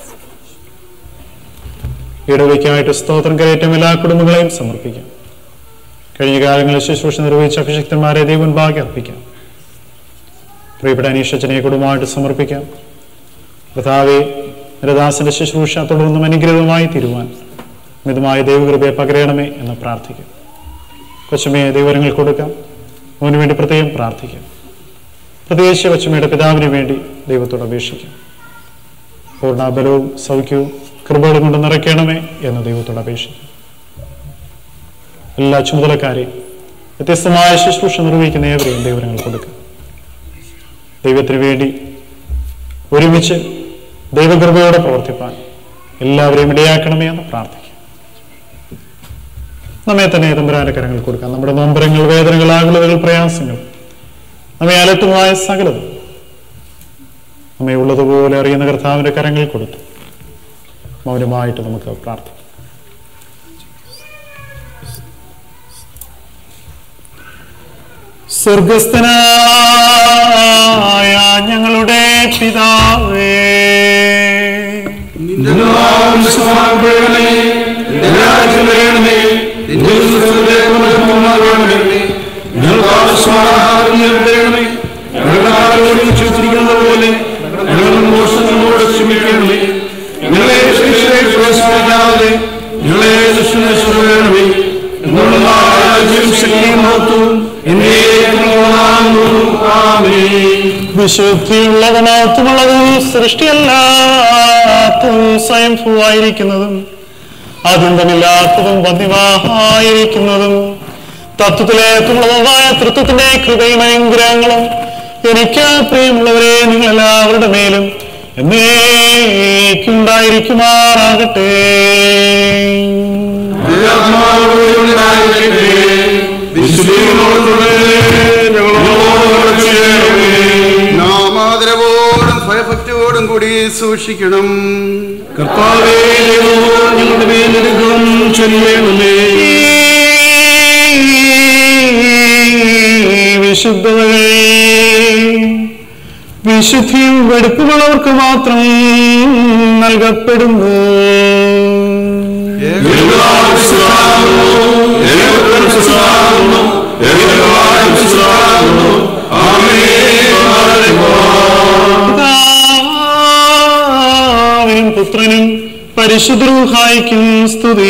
ഇടവയ്ക്കായിട്ട് സ്തോത്രം കരയറ്റം എല്ലാ കുടുംബങ്ങളെയും സമർപ്പിക്കാം കഴിഞ്ഞ കാലങ്ങളിൽ ശുശ്രൂഷ നിർവഹിച്ച അഭിഷിക്തന്മാരെ ദൈവം ഭാഗ്യം അർപ്പിക്കാം പ്രിയപ്പെട്ട അനീഷച്ചനെ കുടുംബമായിട്ട് സമർപ്പിക്കാം കർത്താവെ നിരദാസന്റെ ശുശ്രൂഷ തുടർന്നും അനുഗ്രഹമായി തീരുവാൻ മിതമായ ദൈവകൃപയെ പകരണമേ എന്ന് പ്രാർത്ഥിക്കും കൊച്ചുമയെ ദൈവരങ്ങൾ കൊടുക്കാം അവന് വേണ്ടി പ്രത്യേകം പ്രാർത്ഥിക്കാം പ്രത്യേകിച്ച് കൊച്ചുമയുടെ പിതാവിന് വേണ്ടി ദൈവത്തോട് അപേക്ഷിക്കാം പൂർണ്ണബലവും സൗഖ്യവും കൃപകളും കൊണ്ട് നിറയ്ക്കണമേ എന്ന് ദൈവത്തോട് അപേക്ഷിക്കാം എല്ലാ ചുമതലക്കാരെയും വ്യത്യസ്തമായ ശുശ്രൂഷ നിർവഹിക്കുന്ന ഏവരെയും ദൈവരങ്ങൾ കൊടുക്കാം ദൈവത്തിന് വേണ്ടി ഒരുമിച്ച് ദൈവകൃപയോടെ പ്രവർത്തിപ്പാൻ എല്ലാവരെയും ഇടയാക്കണമേ എന്ന് പ്രാർത്ഥിക്കാം നമ്മെ തന്നെ തമ്പുരാന്റെ കരങ്ങൾ കൊടുക്കാം നമ്മുടെ നൊമ്പരങ്ങൾ വേദനകൾ ആകുലതകൾ പ്രയാസങ്ങൾ നമ്മെ അലട്ടുന്നതായ സകലതും നമ്മെ ഉള്ളതുപോലെ അറിയുന്ന കർത്താവിന്റെ കരങ്ങൾ കൊടുത്തു മൗനമായിട്ട് നമുക്ക് പ്രാർത്ഥിക്കാം സ്വർഗസ്ഥനായ ഞങ്ങളുടെ പിതാവേ നിന്റെ നാമം വിശുദ്ധമാക്കപ്പെടണമേ. നിന്റെ രാജ്യം വരണമേ. നിന്റെ വിശ്വസ്തതയെ പുനരുദ്ധരിക്കണമേ. ഞങ്ങൾക്ക് ആവശ്യമായ ആഹാരം ഞങ്ങൾക്ക് തരണമേ. ഞങ്ങളുടെ ആരോട് വിശ്വസിച്ചിരിക്കുന്നത് പോലെ ഞങ്ങളുടെ മോഷണങ്ങളോട് ക്ഷമിക്കണമേ ഞങ്ങളെ ശിക്ഷയിൽ പ്രവേശിപ്പിക്കാതെ ഞങ്ങളെ ദുഷ്ടനേ എന്നുള്ള രാജ്യം ശക്തിയും മഹത്വവും എന്നേക്കും ആമേൻ. വിശുദ്ധിയുള്ളതും മഹത്വമുള്ളതും സൃഷ്ടിയല്ലാത്തതും സ്വയംഭൂവായിരിക്കുന്നതും അതുന്തമില്ലാത്തതും വന്യമായിരിക്കുന്നതും തത്വത്തിലേക്കുള്ളതുമായ തൃത്വത്തിന്റെ കൃപയും അനുഗ്രഹങ്ങളും എനിക്ക് പ്രിയമുള്ളവരെ നിങ്ങൾ എല്ലാവരുടെ മേലും എന്നേക്കുണ്ടായിരിക്കുമാറാകട്ടെ നാം ആദരവോടും ഭയഭക്തിയോടും കൂടി സൂക്ഷിക്കണം കർത്താവേ ദൈവമേ, ഞങ്ങളുടെ മേൽ അനുഗ്രഹം ചൊരിയണമേ വിശുദ്ധതകൾ വിശുദ്ധിയും വെടുപ്പുമുള്ളവർക്ക് മാത്രം നൽകപ്പെടുന്നു പിതാവിനും പുത്രനും പരിശുദ്ധരൂഹായിക്കും സ്തുതി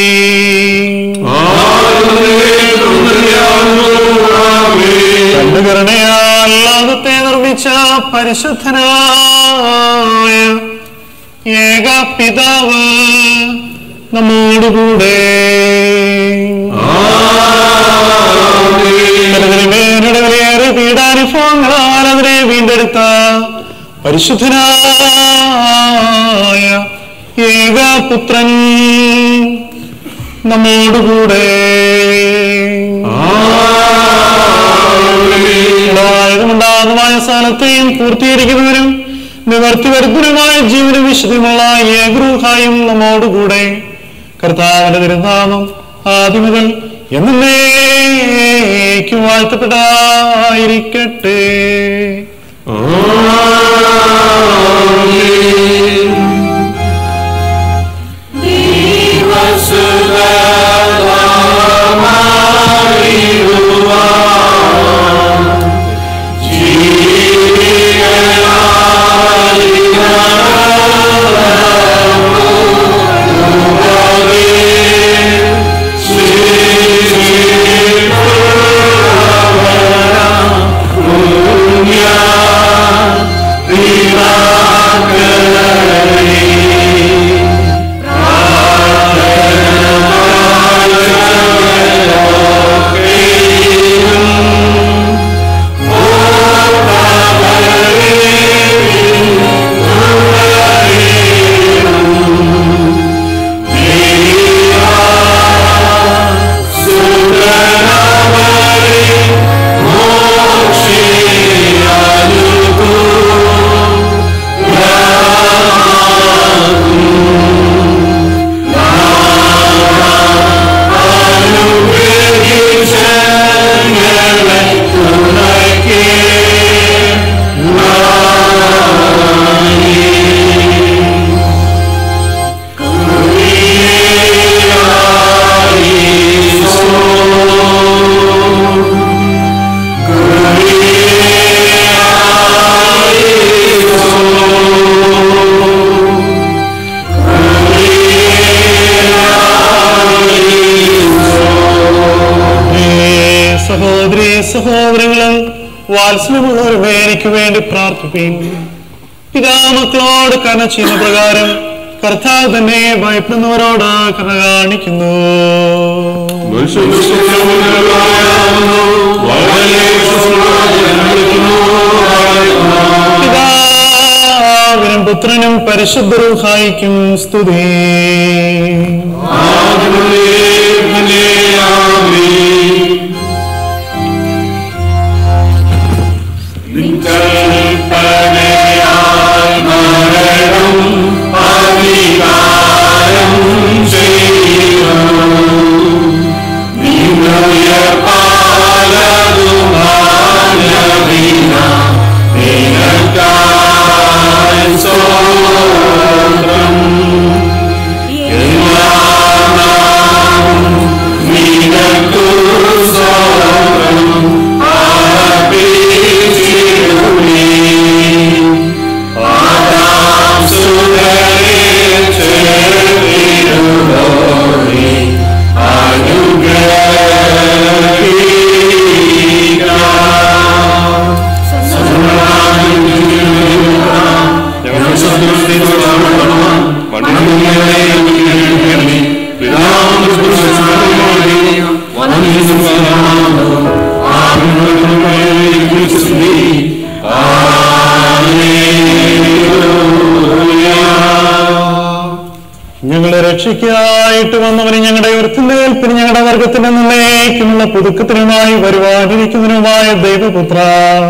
തന്റെ കരുണയാൽ ലോകത്തെ നിർമ്മിച്ച പരിശുദ്ധനായ ഏക പിതാവ് നമ്മോടുകൂടെ തന്റെ വിലയേറെ പീഡാനുഭവങ്ങളാൽ അതിനെ വീണ്ടെടുത്ത പരിശുദ്ധനായ ഏക പുത്രൻ നമ്മോടുകൂടെ ഉണ്ടാകുമായ സ്ഥലത്തെയും പൂർത്തീകരിക്കുന്നവരും നിവർത്തി വരുന്നവരുമായ ജീവനും വിശുദ്ധമുള്ള ഏകരൂഹായും നമ്മോടുകൂടെ കർത്താവിന്റെ തിരുനാമം ആദ്യം മുതൽ എന്നേക്കും വാഴ്ത്തപ്പെടായിരിക്കട്ടെ Yeah. ദയാലുക്കളും വാത്സല്യമുള്ളവരുമേ എനിക്ക് വേണ്ടി പ്രാർത്ഥിപ്പീൻ പിതാമക്കളോട് കന ചെയ്യുന്ന പ്രകാരം കർത്താവ് തന്നെ ഭയപ്പെടുന്നവരോട് കഥ കാണിക്കുന്നു പിതാവിനും പുത്രനും പരിശുദ്ധ റൂഹായിക്കും സ്തുതി ഞങ്ങളെ രക്ഷയ്ക്കായിട്ട് വന്നവന് ഞങ്ങളുടെ ഉയർത്തുന്നേൽപ്പിന് ഞങ്ങളുടെ വർഗത്തിന്റെ നിന്നേക്കുമുള്ള പുതുക്കത്തിനുമായി വരുവാനിരിക്കുന്നതിനുമായ ദൈവപുത്ര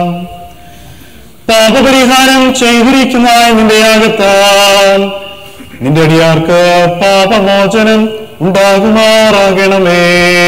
പാപപരിഹാരം ചെയ്തിരിക്കുന്ന നിന്റെ യാഗത്താൽ നിന്റെ അടിയാർക്ക് പാപമോചനം ഉണ്ടാകുമാറാകണമേ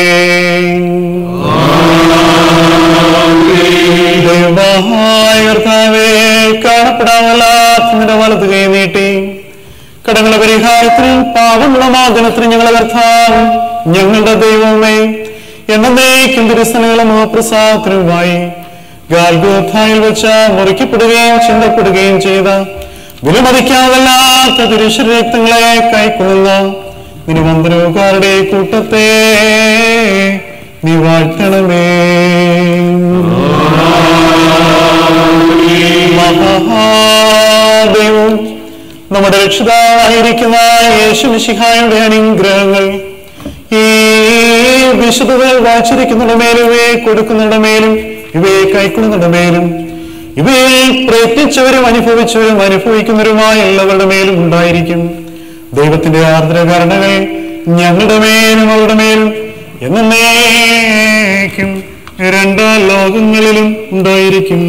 ദൈവമായ കർത്താവേ കാണപ്പെടാമല്ലാത്ത നിന്റെ വലത് കൈ നീട്ടി കടങ്ങളുടെ പരിഹാരത്തിനും പാപമുള്ള മോചനത്തിനും ഞങ്ങളെ കർത്താവ് ഞങ്ങളുടെ ദൈവമേ എന്നേക്കും തിരുസനകളും പ്രസാദത്തിനുമായി ഗാൽഗോഥായിൽ വെച്ച് മുറിക്കപ്പെടുകയും ചിന്തപ്പെടുകയും ചെയ്ത വിലമതിക്കാതല്ലാത്ത തിരുശരീരക്തങ്ങളെ കൈക്കൊള്ളുന്ന നിരുമന്ത്രകാരുടെ കൂട്ടത്തെ നീ വാഴ്ത്തണമേ മഹാദേവം നമ്മുടെ രക്ഷിതാവായിരിക്കുന്ന യേശുമിശിഹായുടെ അനുഗ്രഹങ്ങൾ ഈ വിശുദ്ധകൾ വായിച്ചിരിക്കുന്നതിന്റെ മേലും ഇവയെ കൊടുക്കുന്നതിന്റെ മേലും ഇവയെ കൈക്കൊള്ളുന്നതിന്റെ മേലും ഇവയെ പ്രയത്നിച്ചവരും അനുഭവിച്ചവരും അനുഭവിക്കുന്നവരുമായ എല്ലാവരുടെ മേലും ഉണ്ടായിരിക്കും ദൈവത്തിന്റെ ആർദ്രകരണകൾ ഞങ്ങളുടെ മേലും അവരുടെ മേലും എന്നേക്കും രണ്ട് ലോകങ്ങളിലും ഉണ്ടായിരിക്കും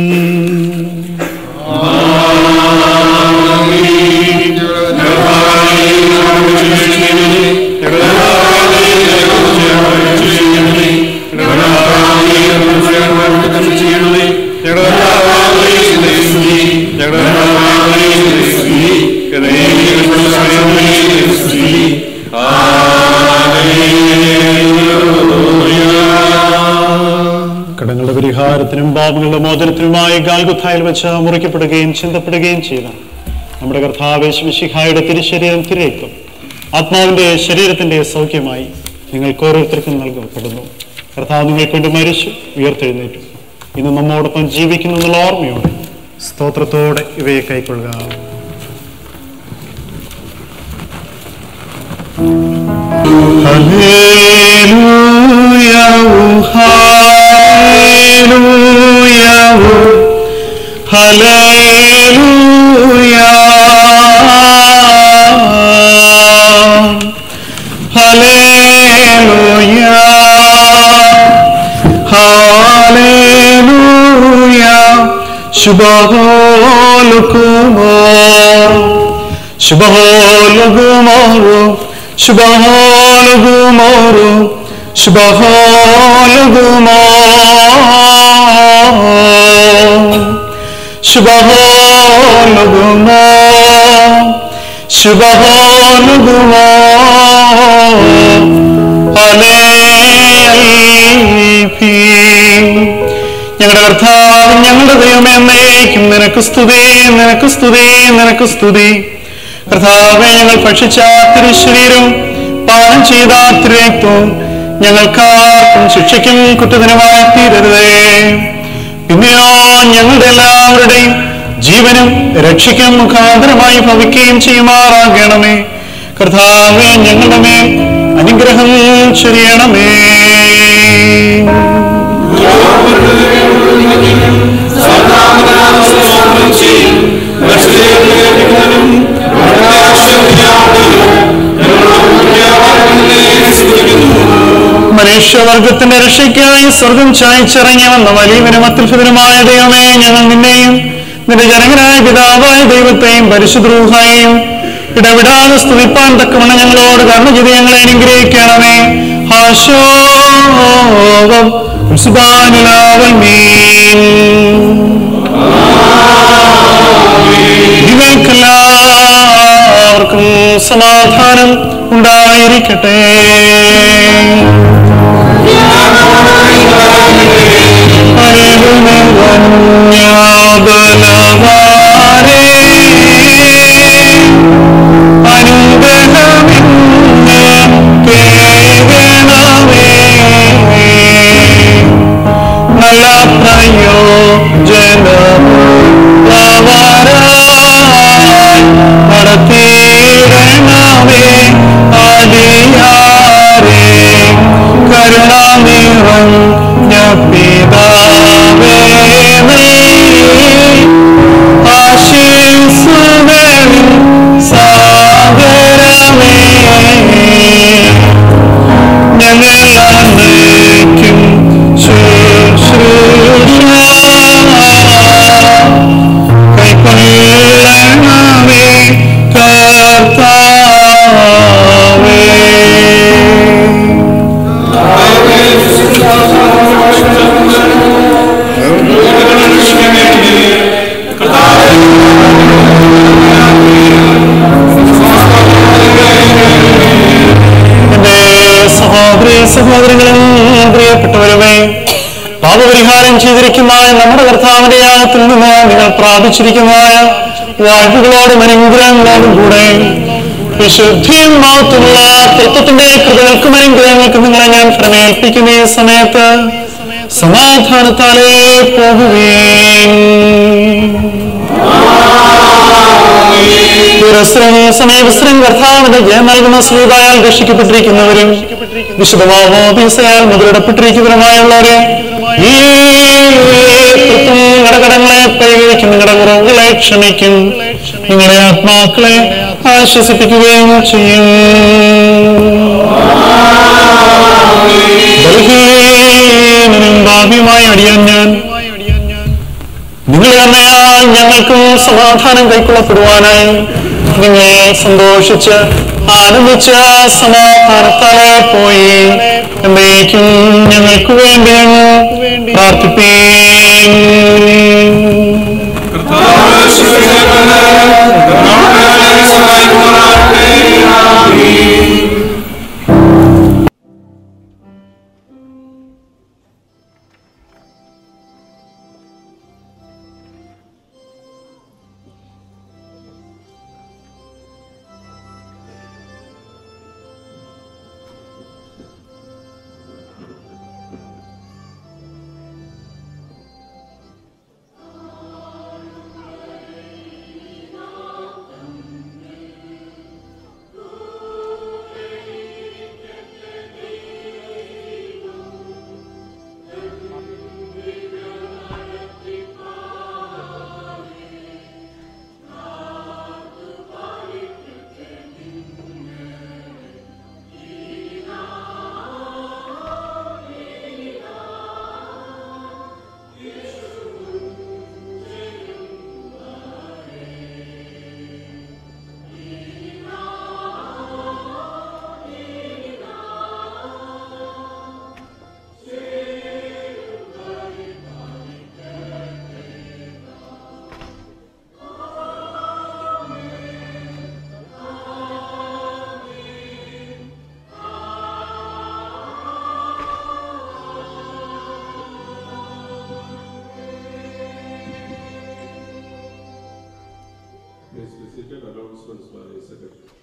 കടങ്ങളുടെ പരിഹാരത്തിനും പാപങ്ങളുടെ മോചനത്തിനുമായി ഗാൽഗുത്തായിൽ വെച്ച് മുറിക്കപ്പെടുകയും ചിന്തപ്പെടുകയും ചെയ്ത നമ്മുടെ കർത്താവേശിഹായുടെ തിരുശരീരം തിരയക്കും ആത്മാവിന്റെ ശരീരത്തിന്റെ സൗഖ്യമായി നിങ്ങൾക്ക് ഓരോരുത്തർക്കും നൽകപ്പെടുന്നു കർത്താവ് നിങ്ങൾക്ക് വേണ്ടി മരിച്ചു ഉയർത്തെഴുന്നേറ്റു ഇന്ന് നമ്മോടൊപ്പം ജീവിക്കുന്നു എന്നുള്ള ഓർമ്മയോടെ സ്തോത്രത്തോടെ ഇവയെ കൈക്കൊള്ളുക Shubaholukumar Shubaholukumaru Shubaholukumaru Shubaholukumar Shubaholukumar ഞങ്ങളുടെ കർത്താവ് ഞങ്ങളുടെ ദൈവമേ എന്നേക്കും നിനക്ക് സ്തുതി നിനക്ക് സ്തുതി നിനക്ക് സ്തുതി കർത്താവെ ഞങ്ങൾ ഭക്ഷിച്ച തിരുശരീരവും പാനം ചെയ്ത തിരക്തവും ഞങ്ങൾക്കാർക്കും ശിക്ഷയ്ക്കും കുറ്റത്തിനുമായി തീരരുതേ പിന്നെയോ ഞങ്ങളുടെ എല്ലാവരുടെയും ജീവനും രക്ഷയ്ക്കും മുഖാന്തരമായി ഭവിക്കുകയും ചെയ്യുമാറാകണമേ കർത്താവെ ഞങ്ങളുടെ മേൽ അനുഗ്രഹം ചൊരിയണമേ മനുഷ്യവർഗത്തിന്റെ രക്ഷയ്ക്കായി സ്വർഗം ചായച്ചിറങ്ങി വന്ന വലിയവനും അത്യുൽഫിതനുമായ ദൈവമേ ഞങ്ങൾ നിന്നെയും നിന്റെ ജനകനായ പിതാവായ ദൈവത്തെയും പരിശുദ്രൂഹായും ഇടവിടാതെ സ്തുതിപ്പാൻ തക്കവണ്ണം ഞങ്ങളോട് കർണ ചെയ്ത് ഞങ്ങളെ അനുഗ്രഹിക്കണമേ ഹാശോകം സുബാനുലാവൽ മീൻ നിങ്ങൾക്കെല്ലാവർക്കും സമാധാനം ഉണ്ടായിരിക്കട്ടെ അനുബലവാരേ അനുഗ്രഹമിന്ന് കേൾക്കണമേ നല്ല പ്രയോജനമുള്ളവരായി നടത്തിയിടണമേ അടിയാരേ കരുണാനിറം പിതാവേ നീ ആശീസുകളിൽ സാഗരമേ ഞങ്ങളേക്കും ശുശ്രൂഷ കൈക്കൊള്ളണമേ കർത്താവേ എന്റെ സഹോദരി സഹോദരങ്ങളും പ്രിയപ്പെട്ടവരുമേ പാപപരിഹാരം ചെയ്തിരിക്കുന്നതായ നമ്മുടെ കർത്താവിന്റെ യാഗത്തിൽ നിന്ന് നിങ്ങൾ പ്രാപിച്ചിരിക്കുന്നതായ വാഴ്വുകളോടും അനുഗ്രഹങ്ങളോടും കൂടെ വിശുദ്ധിയും മഹത്വമുള്ള തത്വത്തിന്റെ കൃതകൾക്കും അനുഗ്രഹങ്ങൾക്കും നിങ്ങളെ ഞാൻ പ്രമേൽപ്പിക്കുന്ന ഈ സമയത്ത് സമാധാനത്താലേ പോകുകയും പുരസ്രം സമയവസ്ത്രം കർത്താവിന്റെ ജയം നൽകുന്ന സ്ലീതായാൽ രക്ഷിക്കപ്പെട്ടിരിക്കുന്നവരും വിശുദ്ധമാവോപീസയാൽ മുതലിടപ്പെട്ടിരിക്കുന്നവരുമായുള്ളവരെ ഈ കൃത്യം നിങ്ങളുടെ കടങ്ങളെ പരിഹരിക്കും നിങ്ങളുടെ കുറവുകളെ ക്ഷമിക്കും നിങ്ങളുടെ ആത്മാക്കളെ ആശ്വസിപ്പിക്കുകയും ചെയ്യും ബലഹീനനും ഭാവിയുമായി അടിയാൻ ഞാൻ നിങ്ങളെ അമ്മയാൽ ഞങ്ങൾക്കും സമാധാനം കൈക്കൊള്ളപ്പെടുവാനായി നിങ്ങൾ സന്തോഷിച്ച് ആനന്ദിച്ച് സമാധാനത്താലെ പോയി എന്നേക്കും ഞങ്ങൾക്ക് വേണ്ടി പ്രാർത്ഥിപ്പീൻ Please be seated. Announcements by Secretary.